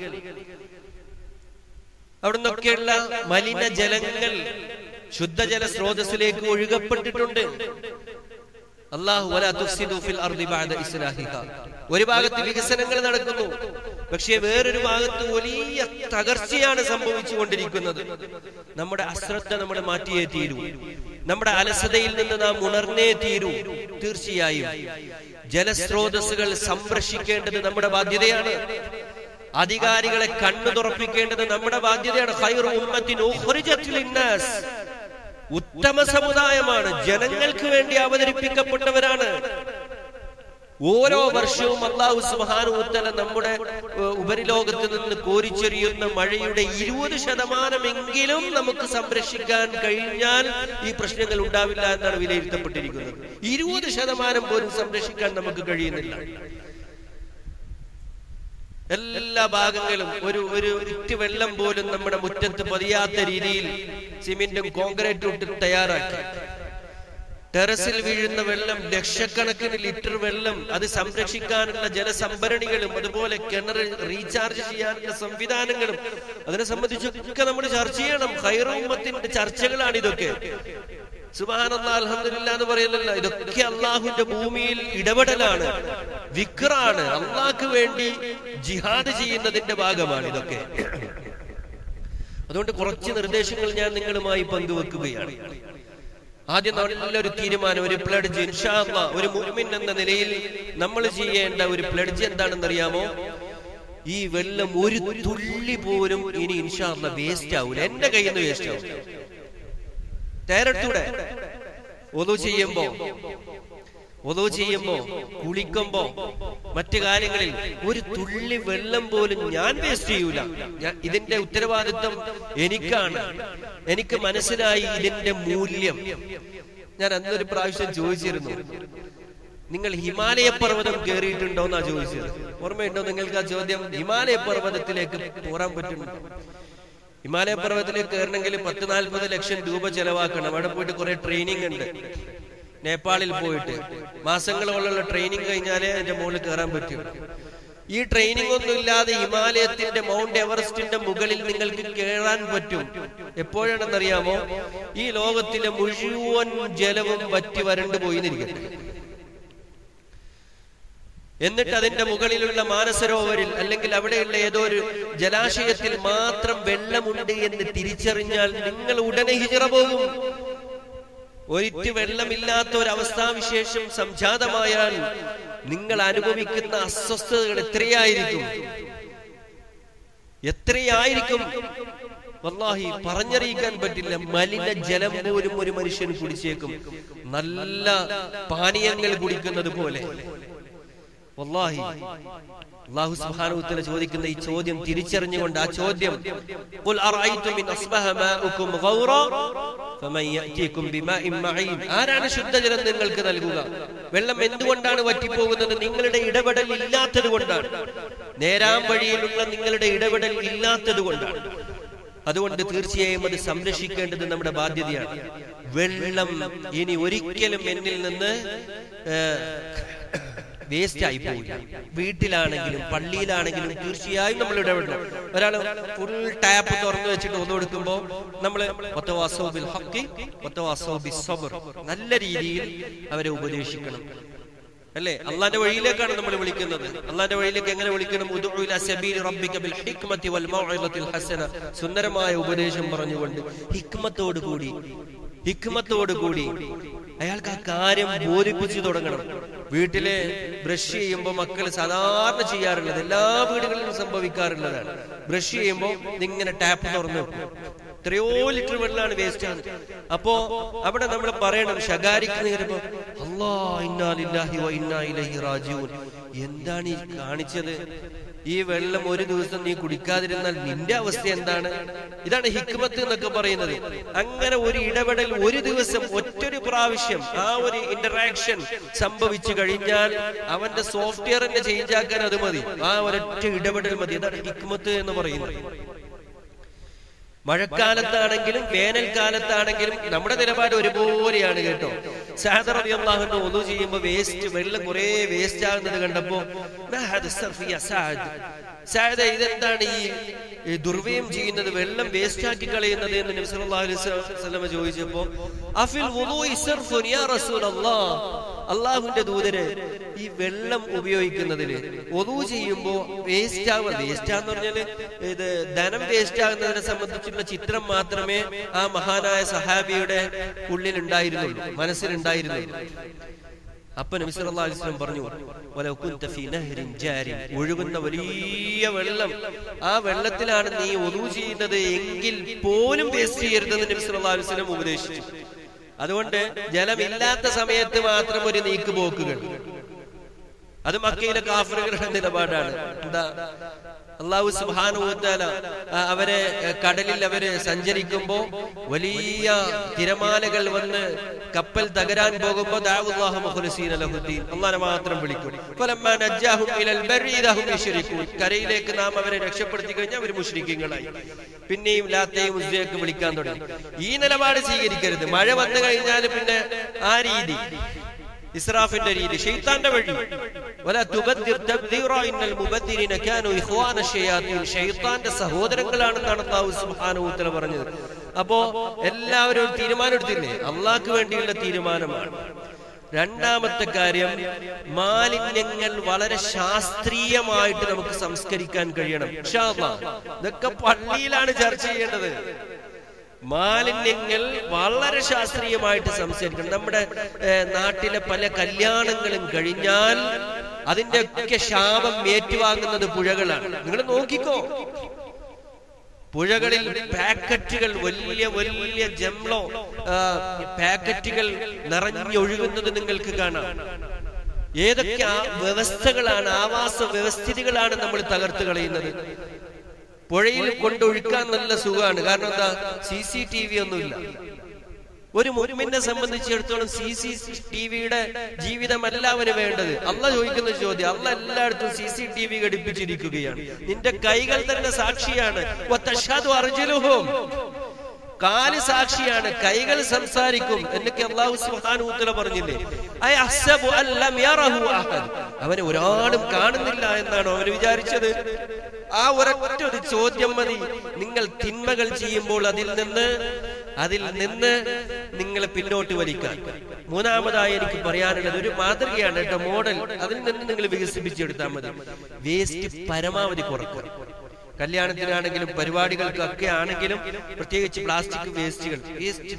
അവിടുന്നൊക്കെയുള്ള മലിനജലങ്ങൾ ശുദ്ധജല സ്രോതസ്സിലേക്ക് ഒഴുകപ്പെട്ടിട്ടുണ്ട് അള്ളാഹു വലാ തുഫ്സിദു ഫിൽ അർദി ബഅദ ഇസ്ലാഹിഹ ഒരു ഭാഗത്ത് വികസനങ്ങൾ നടക്കുന്നു പക്ഷേ വേറൊരു ഭാഗത്ത് വലിയ തകർച്ചയാണ് സംഭവിച്ചുകൊണ്ടിരിക്കുന്നത് നമ്മുടെ അശ്രദ്ധ നമ്മൾ മാറ്റിയേ തീരൂ നമ്മുടെ അലസതയിൽ നിന്ന് നാം ഉണർന്നേ തീരൂ തീർച്ചയായും ജലസ്രോതസ്സുകൾ സംരക്ഷിക്കേണ്ടത് നമ്മുടെ ബാധ്യതയാണ് അധികാരികളെ കണ്ണു തുറപ്പിക്കേണ്ടത് നമ്മുടെ ബാധ്യതയാണ് ഖൈറു ഉമ്മത്തിൻ ഉഖ്രിജത് ലിന്നാസ് ഉത്തമ സമുദായമാണ് ജനങ്ങൾക്ക് വേണ്ടി അവതരിപ്പിക്കപ്പെട്ടവരാണ് ഓരോ വർഷവും അള്ളാഹു സുബാനുത്തല നമ്മുടെ ഏഹ്, ഉപരിലോകത്ത് നിന്ന് കോരിച്ചെറിയുന്ന മഴയുടെ ഇരുപത് ശതമാനമെങ്കിലും നമുക്ക് സംരക്ഷിക്കാൻ കഴിഞ്ഞാൽ ഈ പ്രശ്നങ്ങൾ ഉണ്ടാവില്ല എന്നാണ് വിലയിരുത്തപ്പെട്ടിരിക്കുന്നത് ഇരുപത് ശതമാനം പോലും സംരക്ഷിക്കാൻ നമുക്ക് കഴിയുന്നില്ല എല്ലാ ഭാഗങ്ങളും ഒരു ഒരു ഇറ്റ് വെള്ളം പോലും നമ്മുടെ മുറ്റത്ത് പതിയാത്ത രീതിയിൽ സിമെന്റും കോൺക്രീറ്റും ഇട്ട് തയ്യാറാക്കി ടെറസിൽ വീഴുന്ന വെള്ളം ലക്ഷക്കണക്കിന് ലിറ്റർ വെള്ളം അത് സംരക്ഷിക്കാനുള്ള ജലസംഭരണികളും അതുപോലെ കിണർ റീചാർജ് ചെയ്യാനുള്ള സംവിധാനങ്ങളും അതിനെ സംബന്ധിച്ചൊക്കെ നമ്മൾ ചർച്ച ചെയ്യണം ഹൈറോമത്തിന്റെ ചർച്ചകളാണ് ഇതൊക്കെ സുബാനല്ലാ അൽഹംദുലില്ലാ എന്ന് പറയലല്ല ഇതൊക്കെ അള്ളാഹുവിന്റെ ഭൂമിയിൽ ഇടപെടലാണ് വിക്റാണ് അള്ളാഹ്ക്ക് വേണ്ടി ജിഹാദ് ചെയ്യുന്നതിന്റെ ഭാഗമാണ് ഇതൊക്കെ അതുകൊണ്ട് കുറച്ച് നിർദ്ദേശങ്ങൾ ഞാൻ നിങ്ങളുമായി പങ്കുവെക്കുകയാണ് ആദ്യം നല്ലൊരു തീരുമാനം ഒരു പ്ലഡ്ജ് ഇൻഷാല്ല ഒരു മുഅ്മിൻ എന്ന നിലയിൽ നമ്മൾ ചെയ്യേണ്ട ഒരു പ്ലഡ്ജ് എന്താണെന്ന് അറിയാമോ ഈ വെള്ളം ഒരു തുള്ളി പോലും ഇനി ഇൻഷാല്ല വേസ്റ്റ് ആവൂല എന്റെ കയ്യിൽ നിന്ന് വേസ്റ്റ് ആവും തേരട്ടൂടെ ഒതു ചെയ്യുമ്പോ ഒതു ചെയ്യുമ്പോ കുളിക്കുമ്പോ മറ്റു കാര്യങ്ങളിൽ ഒരു തുള്ളി വെള്ളം പോലും ഞാൻ വേസ്റ്റ് ചെയ്യൂല ഞാൻ ഇതിന്റെ ഉത്തരവാദിത്വം എനിക്കാണ് എനിക്ക് മനസ്സിലായി ഇതിന്റെ മൂല്യം ഞാൻ അന്നൊരു പ്രാവശ്യം ചോദിച്ചിരുന്നു നിങ്ങൾ ഹിമാലയ പർവ്വതം കയറിയിട്ടുണ്ടോ എന്നാ ചോദിച്ചത് ഓർമ്മയുണ്ടോ നിങ്ങൾക്ക് ആ ചോദ്യം ഹിമാലയ പർവ്വതത്തിലേക്ക് പോരാൻ പറ്റുന്നുണ്ടോ ഹിമാലയ പർവ്വതത്തിലേക്ക് കയറണമെങ്കിൽ പത്ത് നാൽപ്പത് ലക്ഷം രൂപ ചെലവാക്കണം അവിടെ പോയിട്ട് കുറെ ട്രെയിനിങ് ഉണ്ട് നേപ്പാളിൽ പോയിട്ട് മാസങ്ങളോളമുള്ള ട്രെയിനിങ് കഴിഞ്ഞാലേ അതിന്റെ മുകളിൽ കയറാൻ പറ്റൂ ഈ ട്രെയിനിങ് ഒന്നും ഇല്ലാതെ ഹിമാലയത്തിന്റെ മൗണ്ട് എവറസ്റ്റിന്റെ മുകളിൽ നിങ്ങൾക്ക് കയറാൻ പറ്റും എപ്പോഴാണെന്നറിയാമോ ഈ ലോകത്തിലെ മുഴുവൻ ജലവും വറ്റി വരണ്ടു പോയിന്നിരിക്കട്ടെ എന്നിട്ട് അതിന്റെ മുകളിലുള്ള മാനസരോവരിൽ അല്ലെങ്കിൽ അവിടെയുള്ള ഏതോ ഒരു ജലാശയത്തിൽ മാത്രം വെള്ളമുണ്ട് എന്ന് തിരിച്ചറിഞ്ഞാൽ നിങ്ങൾ ഉടനെ ഹിജറ പോകും ഒരിറ്റ് വെള്ളമില്ലാത്ത ഒരു അവസ്ഥാവിശേഷം സംജാതമായാൽ നിങ്ങൾ അനുഭവിക്കുന്ന അസ്വസ്ഥതകൾ എത്രയായിരിക്കും എത്രയായിരിക്കും വല്ലാഹി പറഞ്ഞറിയിക്കാൻ പറ്റില്ല മലിന ജലം പോലും ഒരു മനുഷ്യൻ കുടിച്ചേക്കും നല്ല പാനീയങ്ങൾ കുടിക്കുന്നത് പോലെ വല്ലാഹി അല്ലാഹു സുബ്ഹാനഹു വതആല ചോദിക്കുന്ന ഈ ചോദ്യം തിരിച്ചറിഞ്ഞുകൊണ്ട് ആ ചോദ്യം ഖുൽ അറഅയ്തും ഇൻ അസ്ബഹ മാഉകും ഗൗറ ഫമൻ യഅതീകും ബിമാഇൻ മഈൻ ആരാണ് ശുദ്ധജലം നിങ്ങൾക്ക് നൽകുക വെള്ളം എന്തുകൊണ്ടാണ് വറ്റിപ്പോകുന്നത് നിങ്ങളുടെ ഇടപെടൽ ഇല്ലാത്തത് കൊണ്ടാണ് നേരാം വഴിയിലുള്ള നിങ്ങളുടെ ഇടപെടൽ ഇല്ലാത്തത് കൊണ്ടാണ് അതുകൊണ്ട് തീർച്ചയായും അത് സംരക്ഷിക്കേണ്ടത് നമ്മുടെ ബാധ്യതയാണ് വെള്ളം ഇനി ഒരിക്കലും എന്നിൽ നിന്ന് വേസ്റ്റ് ആയി പോകില്ല വീട്ടിലാണെങ്കിലും പള്ളിയിലാണെങ്കിലും തീർച്ചയായും നമ്മൾ ഇടപെടണം ഒരാൾ ഫുൾ ടാപ്പ് തുറന്നു വെച്ചിട്ട് ഒന്ന് കൊടുക്കുമ്പോ നമ്മൾ നല്ല രീതിയിൽ അവരെ ഉപദേശിക്കണം അല്ലേ അള്ളാന്റെ വഴിയിലേക്കാണ് നമ്മൾ വിളിക്കുന്നത് അള്ളാന്റെ വഴിയിലേക്ക് എങ്ങനെ വിളിക്കണം ഉദ്ഉ ഇലാ സബീലി റബ്ബിക ബിൽ ഹിക്മതി വൽ മൗഇദത്തിൽ ഹസന സുന്ദരമായ ഉപദേശം പറഞ്ഞുകൊണ്ട് ഹിക്മത്തോട് കൂടി ഹിക്മത്തോട് കൂടി അയാൾക്ക് ആ കാര്യം ബോധിപ്പിച്ചു തുടങ്ങണം വീട്ടിലെ ബ്രഷ് ചെയ്യുമ്പോൾ മക്കൾ സാധാരണ ചെയ്യാറുള്ളത് എല്ലാ വീടുകളിലും സംഭവിക്കാറുള്ളതാണ് ബ്രഷ് ചെയ്യുമ്പോൾ ഇങ്ങനെ ടാപ്പ് തുറന്നു വെക്കും എത്രയോ ലിറ്റർ വെള്ളമാണ് വേസ്റ്റ് ആണ് അപ്പോ അവിടെ നമ്മൾ പറയണം ശകാരിക്ക് നേരുമ്പോ അല്ലാ ഇന്നാലില്ലാഹി വ ഇന്നാ ഇലൈഹി റാജിഊൻ എന്താണ് ഈ കാണിച്ചത് ഈ വെള്ളം ഒരു ദിവസം നീ കുടിക്കാതിരുന്നാൽ നിന്റെ അവസ്ഥ എന്താണ് ഇതാണ് ഹിക്മത്ത് എന്നൊക്കെ പറയുന്നത് അങ്ങനെ ഒരു ഇടപെടൽ ഒരു ദിവസം ഒറ്റൊരു പ്രാവശ്യം ആ ഒരു ഇന്ററാക്ഷൻ സംഭവിച്ചു കഴിഞ്ഞാൽ അവന്റെ സോഫ്റ്റ്വെയറിന്റെ ചേഞ്ച് ആക്കാൻ അത് മതി ആ ഒരൊറ്റ ഇടപെടൽ മതി അതാണ് ഹിക്മത്ത് എന്ന് പറയുന്നത് മഴക്കാലത്താണെങ്കിലും വേനൽക്കാലത്താണെങ്കിലും നമ്മുടെ നിലപാട് ഒരുപോലെയാണ് കേട്ടോ സാദർ റബി അള്ളാഹുന്റെ ഒതു ചെയ്യുമ്പോ വേസ്റ്റ് വെള്ളം കുറെ വേസ്റ്റ് ആകുന്നത് കണ്ടപ്പോ "മാ ഹാദ സർഫ് യാ സാദ്?" സാദ ഇതെന്താണ് ഈ ഈ ദുർവ്യയം ചെയ്യുന്നത് വെള്ളം വേസ്റ്റ് ആക്കി കളയുന്നത് എന്ന് നബി സല്ലല്ലാഹു അലൈഹി വസല്ലമ ചോദിച്ചപ്പോ അഫിൽ വുളൂഇ സർഫുൻ യാ റസൂലല്ലാഹ് അള്ളാഹുവിന്റെ ദൂതര് ഈ വെള്ളം ഉപയോഗിക്കുന്നതില് ഒതു ചെയ്യുമ്പോ വേസ്റ്റ് ആവുക വേസ്റ്റ് ആന്ന് പറഞ്ഞാല് ഇത് ധനം വേസ്റ്റ് ആകുന്നതിനെ സംബന്ധിച്ചുള്ള ചിത്രം മാത്രമേ ആ മഹാനായ സഹാബിയുടെ ഉള്ളിൽ ഉണ്ടായിരുന്നുള്ളൂ മനസ്സിലുണ്ടായിരുന്നുള്ളൂ അപ്പൊ നബി സല്ലല്ലാഹു അലൈഹി വസല്ലം പറഞ്ഞു വലൗ കുൻത ഫീ നഹ്രിൻ ജാരി ഒഴുകുന്ന വലിയ വെള്ളം ആ വെള്ളത്തിലാണ് നീ ഒതു ചെയ്യുന്നത് എങ്കിൽ പോലും വേസ്റ്റ് ചെയ്യരുതെന്ന് നബി സല്ലല്ലാഹു അലൈഹി വസല്ലം ഉപദേശിച്ചു അതുകൊണ്ട് ജലമില്ലാത്ത സമയത്ത് മാത്രം ഒരു നീക്കുപോക്കുകൾ അത് മക്കയിലെ കാഫറുകളുടെ നിലപാടാണ് എന്താ അള്ളാഹു സുബാനുത്താല അവരെ ഏ, കടലിൽ അവര് സഞ്ചരിക്കുമ്പോ വലിയ തിരമാലകൾ വന്ന് കപ്പൽ തകരാൻ പോകുമ്പോ ദഅവുല്ലാഹു മുഖ്ലിസീന ലഹുദ്ദീൻ അള്ളാഹനെ മാത്രം വിളിക്കും ഫലമ്മാ നജ്ജാഹും ഇലൽ ബർരി ഇദഹും യുശ്രികൂൻ കരയിലേക്ക് നാം അവരെ രക്ഷപ്പെടുത്തി കഴിഞ്ഞാൽ അവർ മുശ്രിക്കീങ്ങളായി പിന്നെയും ലാത്തയും ഉസ്ബയൊക്കെ വിളിക്കാൻ തുടങ്ങി ഈ നിലപാട് സ്വീകരിക്കരുത് മഴ വന്നു കഴിഞ്ഞാൽ പിന്നെ ആ രീതി ഇസ്രാഫിന്റെ രീതി ഷെയ്ത്താന്റെ വഴി വല തുബദ്ദിർ തബ്ദീറ ഇന്നൽ മുബദ്ദിരീന കാനൂ ഇഖ്വാന ഷയാത്തീൻ ഷെയ്ത്താന്റെ സഹോദരങ്ങളാണെന്നാണ് അല്ലാഹു സുബ്ഹാനഹു വ തആല പറഞ്ഞത് അപ്പോ എല്ലാവരും ഒരു തീരുമാനം എടുത്തില്ലേ അള്ളാഹ്ക്ക് വേണ്ടിയുള്ള തീരുമാനമാണ് രണ്ടാമത്തെ കാര്യം മാലിന്യങ്ങൾ വളരെ ശാസ്ത്രീയമായിട്ട് നമുക്ക് സംസ്കരിക്കാൻ കഴിയണം ഇൻഷാ അല്ലാഹ്. ഇതൊക്കെ പള്ളിയിലാണ് ചർച്ച ചെയ്യേണ്ടത് മാലിന്യങ്ങൾ വളരെ ശാസ്ത്രീയമായിട്ട് സംസാരിക്കണം നമ്മുടെ ഏഹ്, നാട്ടിലെ പല കല്യാണങ്ങളും കഴിഞ്ഞാൽ അതിന്റെ ഒക്കെ ശാപം ഏറ്റുവാങ്ങുന്നത് പുഴകളാണ് നിങ്ങൾ നോക്കിക്കോ പുഴകളിൽ പാക്കറ്റുകൾ വലിയ വലിയ ജംലോ ആ, പാക്കറ്റുകൾ നിറഞ്ഞൊഴുകുന്നത് നിങ്ങൾക്ക് കാണാം ഏതൊക്കെ ആ വ്യവസ്ഥകളാണ് ആവാസ വ്യവസ്ഥിതികളാണ് നമ്മൾ തകർത്ത് കളയുന്നത് പുഴയിൽ കൊണ്ടൊഴുക്കാൻ നല്ല സുഖമാണ് കാരണം എന്താ സി സി ടി വി ഒന്നുമില്ല ഒരു മുരുമിനെ സംബന്ധിച്ചിടത്തോളം സി സി ടി വിയുടെ ജീവിതമല്ല അവന് വേണ്ടത് അല്ല ചോദിക്കുന്ന ചോദ്യം അല്ല എല്ലായിടത്തും സി സി ടി വി ഘടിപ്പിച്ചിരിക്കുകയാണ് നിന്റെ കൈകൾ തന്നെ സാക്ഷിയാണ് വത്തശ്ശാദു അർജുലുഹും. കാല് സാക്ഷിയാണ് കൈകൾ സംസാരിക്കും എന്നൊക്കെ അള്ളാഹു സുഹാനൂത്തല പറഞ്ഞില്ലേ അയ അഹ്സബു അൻ ലം യറഹു അഹദ്. അവനെ ഒരാളും കാണുന്നില്ല എന്നാണോ അവന് വിചാരിച്ചത് ആ ഒരൊറ്റ ഒരു ചോദ്യം മതി നിങ്ങൾ തിന്മകൾ ചെയ്യുമ്പോൾ അതിൽ നിന്ന് അതിൽ നിന്ന് നിങ്ങൾ പിന്നോട്ട് വലിക്കാൻ മൂന്നാമതായി എനിക്ക് പറയാനുള്ളത് ഒരു മാതൃകയാണ് കേട്ടോ മോഡൽ അതിൽ നിന്ന് നിങ്ങൾ വികസിപ്പിച്ചെടുത്താൽ മതി വേസ്റ്റ് പരമാവധി കുറക്കുക കല്യാണത്തിനാണെങ്കിലും പരിപാടികൾക്കൊക്കെ ആണെങ്കിലും പ്രത്യേകിച്ച് പ്ലാസ്റ്റിക് വേസ്റ്റുകൾ വേസ്റ്റ്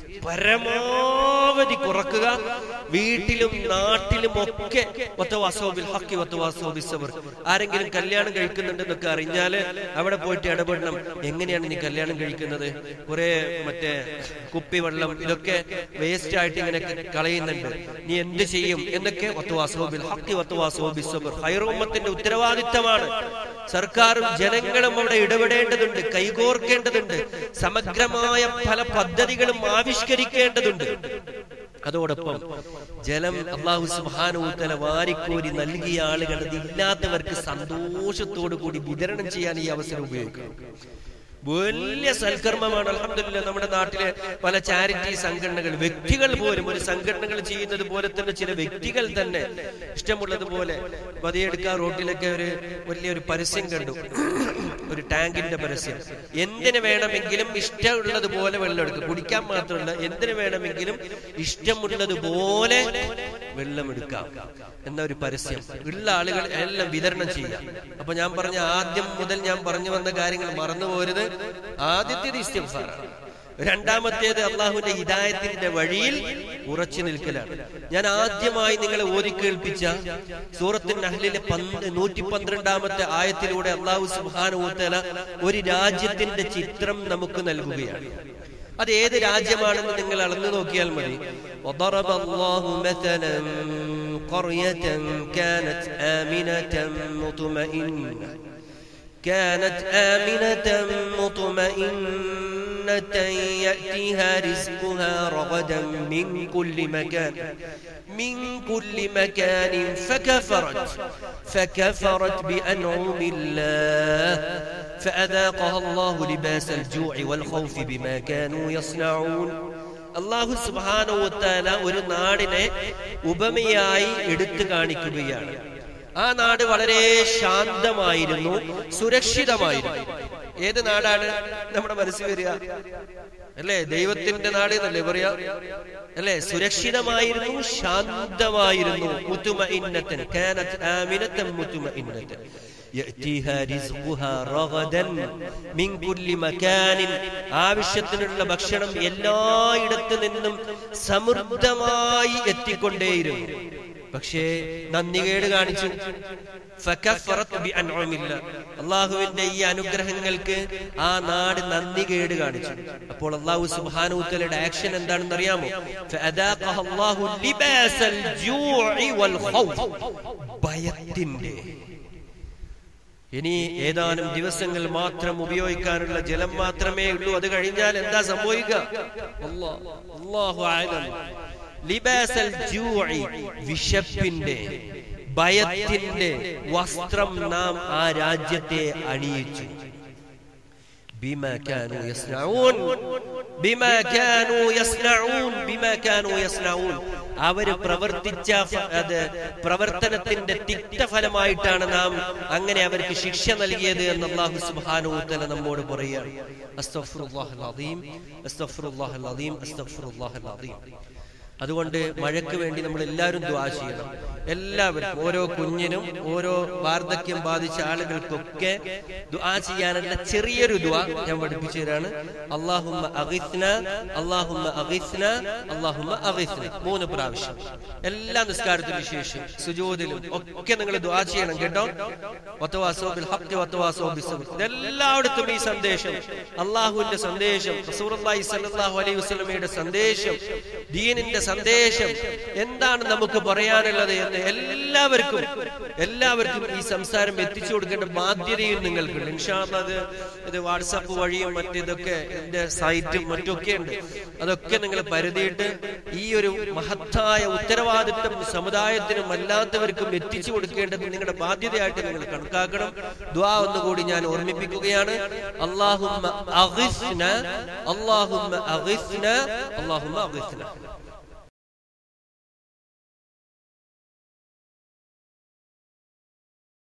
പരമാവധി കുറക്കുക വീട്ടിലും നാട്ടിലും ഒക്കെ ഒത്തവാസോബിൽ ഹക്കി ഒത്തവാസോബി സബർ ആരെങ്കിലും കല്യാണം കഴിക്കുന്നുണ്ടെന്നൊക്കെ അറിഞ്ഞാല് അവിടെ പോയിട്ട് ഇടപെടണം എങ്ങനെയാണ് നീ കല്യാണം കഴിക്കുന്നത് കുറെ മറ്റേ കുപ്പിവെള്ളം ഇതൊക്കെ വേസ്റ്റ് ആയിട്ട് ഇങ്ങനെ കളയുന്നുണ്ട് നീ എന്ത് ചെയ്യും എന്നൊക്കെ ഒത്തവാസോബിൽ ഹക്കി ഒത്തവാസോബി സബർ ഹൈറോമത്തിന്റെ ഉത്തരവാദിത്തമാണ് സർക്കാരും ജനങ്ങളും അവിടെ ഇടപെടേണ്ടതുണ്ട് കൈകോർക്കേണ്ടതുണ്ട് സമഗ്രമായ പല പദ്ധതികളും ആവിഷ്കരിക്കേണ്ടതുണ്ട് അതോടൊപ്പം ജലം അള്ളാഹു സുബാനുത്തല വാരിക്കോരി നൽകിയ ആളുകൾ അത് ഇല്ലാത്തവർക്ക് സന്തോഷത്തോടു കൂടി വിതരണം ചെയ്യാൻ ഈ അവസരം ഉപയോഗിക്കണം വലിയ സൽക്കർമ്മമാണ് അലഹമില്ല നമ്മുടെ നാട്ടിലെ പല ചാരിറ്റി സംഘടനകൾ വ്യക്തികൾ പോലും ഒരു സംഘടനകൾ ചെയ്യുന്നത് പോലെ തന്നെ ചില വ്യക്തികൾ തന്നെ ഇഷ്ടമുള്ളതുപോലെ മതിയെടുക്കാൻ റോട്ടിലൊക്കെ ഒരു വലിയൊരു പരസ്യം കണ്ടു ഒരു ടാങ്കിന്റെ പരസ്യം എന്തിനു വേണമെങ്കിലും ഇഷ്ടമുള്ളതുപോലെ വെള്ളം എടുക്കും കുടിക്കാൻ മാത്രമല്ല എന്തിനു വേണമെങ്കിലും ഇഷ്ടമുള്ളതുപോലെ വെള്ളം എടുക്കാം എന്ന ഒരു പരസ്യം ഉള്ള ആളുകൾ എല്ലാം വിതരണം ചെയ്യാം അപ്പൊ ഞാൻ പറഞ്ഞ ആദ്യം മുതൽ ഞാൻ പറഞ്ഞു വന്ന കാര്യങ്ങൾ മറന്നു പോരുത് ആദ്യത്തേത് ഇസ്തിഫാറാണ് രണ്ടാമത്തേത് അള്ളാഹുവിന്റെ ഹിദായത്തിന്റെ വഴിയിൽ ഉറച്ചു നിൽക്കലാണ് ഞാൻ ആദ്യമായി നിങ്ങളെ ഓതി കേൾപ്പിച്ച സൂറത്തിൻ അഹ്ലിലെ പന്ത് നൂറ്റി പന്ത്രണ്ടാമത്തെ ആയത്തിലൂടെ അള്ളാഹു സുബാനുത്തല ഒരു രാജ്യത്തിന്റെ ചിത്രം നമുക്ക് നൽകുകയാണ് അത് ഏത് രാജ്യമാണെന്ന് നിങ്ങൾ അളന്നു നോക്കിയാൽ മതി وضرب الله مثلا قرية كانت آمنة مطمئنة كانت آمنة مطمئنة يأتيها رزقها رغدا من كل مكان من كل مكان فكفرت فكفرت بأنعم الله فأذاقها الله لباس الجوع والخوف بما كانوا يصنعون അള്ളാഹു സുബാനോത്താല ഒരു നാടിനെ ഉപമയായി എടുത്തു കാണിക്കുകയാണ് ആ നാട് വളരെ ശാന്തമായിരുന്നു സുരക്ഷിതമായിരുന്നു ഏത് നാടാണ് നമ്മുടെ മനസ്സിൽ വരിക അല്ലേ ദൈവത്തിന്റെ നാട് എന്നല്ലേ പറയാ അല്ലേ സുരക്ഷിതമായിരുന്നു ശാന്തമായിരുന്നു മുത്തുമ ഇന്നത്തൻ കാനത്ത് ആമിനത്തൻ മുത്തുമ ഇന്നത്തൻ يأتيها رزقها رغدا من كل مكان ആവശ്യത്തിനുള്ള ഭക്ഷണം എല്ലായിടത്തു നിന്നും സമൃദ്ധമായി എത്തിക്കൊണ്ടേയിരുന്നു പക്ഷേ നന്ദികേട് കാണിച്ചു ഫകഫറത് ബിഅൻഉമില്ല. അള്ളാഹുവിന്റെ ഈ അനുഗ്രഹങ്ങൾക്ക് ആ നാട് നന്ദികേട് കാണിച്ചു അപ്പോൾ അള്ളാഹു സുബ്ഹാനഹുവതആലയുടെ ആക്ഷൻ എന്താണെന്ന് അറിയാമോ ഫഅദാഖഹ അല്ലാഹു ലിബാസൽ ജൂഇ വൽ ഖൗഫ് ഭയത്തിന്റെ ഇനി ഏതാനും ദിവസങ്ങൾ മാത്രം ഉപയോഗിക്കാനുള്ള ജലം മാത്രമേ ഉള്ളൂ അത് കഴിഞ്ഞാൽ എന്താ സംഭവിക്കുക അല്ലാ- അല്ലാഹു ആലം. ലിബാസൽ ജൂഇ, വിശപ്പിന്റെ ഭയത്തിന്റെ വസ്ത്രം നാം ആ രാജ്യത്തെ അണിയിച്ചു بما كانوا يصنعون بما كانوا يصنعون بما كانوا يصنعون അവര് പ്രവർത്തിച്ച ഫ- അത് പ്രവർത്തനത്തിന്റെ തിക്തഫലമായിട്ടാണ് നാം അങ്ങനെ അവർക്ക് ശിക്ഷ നൽകിയത് എന്ന് അള്ളാഹു സുബ്ഹാനഹു വതആല നമ്മോട് പറയുകയാണ് അസ്തഗ്ഫിറുല്ലാഹൽ അദീം അസ്തഗ്ഫിറുല്ലാഹൽ അദീം അസ്തഗ്ഫിറുല്ലാഹൽ അദീം അതുകൊണ്ട് മഴയ്ക്ക് വേണ്ടി നമ്മൾ എല്ലാവരും ദ്വാ ചെയ്യണം എല്ലാവരും ഓരോ കുഞ്ഞിനും ഓരോ വാർദ്ധക്യം ബാധിച്ച ആളുകൾക്കൊക്കെ ദ്വാ ചെയ്യാനുള്ള ചെറിയൊരു ദ്വാ ഞാൻ പഠിപ്പിച്ചു തരാണ് അള്ളാഹുമ്മ അഗിസ്ന അള്ളാഹുമ്മ അഗിസ്ന അള്ളാഹുമ്മ അഗിസ്ന മൂന്ന് പ്രാവശ്യം എല്ലാ നിസ്കാരത്തിനു ശേഷം സുജൂദിലും ഒക്കെ നിങ്ങൾ ദ്വാ ചെയ്യണം കേട്ടോ വത്തവാസോ ബിൽ ഹഖ് വത്തവാസോ ബിസ്സബ്ർ ഇതെല്ലായിടത്തും ഈ സന്ദേശം അള്ളാഹുവിന്റെ സന്ദേശം റസൂലുള്ളാഹി സ്വല്ലല്ലാഹു അലൈഹി വസല്ലമയുടെ സന്ദേശം ദീനിന്റെ സന്ദേശം എന്താണ് നമുക്ക് പറയാനുള്ളത് എന്ന് എല്ലാവർക്കും എല്ലാവർക്കും ഈ സംസാരം എത്തിച്ചു കൊടുക്കേണ്ട ബാധ്യതയും നിങ്ങൾക്കുണ്ട് ഇൻഷാല്ല അത് ഇത് വാട്സാപ്പ് വഴിയും മറ്റിതൊക്കെ എന്റെ സൈറ്റും മറ്റൊക്കെ ഉണ്ട് അതൊക്കെ നിങ്ങൾ പരതിയിട്ട് ഈ ഒരു മഹത്തായ ഉത്തരവാദിത്വം സമുദായത്തിനും അല്ലാത്തവർക്കും എത്തിച്ചു കൊടുക്കേണ്ടത് നിങ്ങളുടെ ബാധ്യതയായിട്ട് നിങ്ങൾ കണക്കാക്കണം ദ്വാ ഒന്നുകൂടി ഞാൻ ഓർമ്മിപ്പിക്കുകയാണ് അള്ളാഹുമ്മ അഗിസ്ന അള്ളാഹുമ്മ അഗിസ്ന അള്ളാഹുമ്മ അഗിസ്ന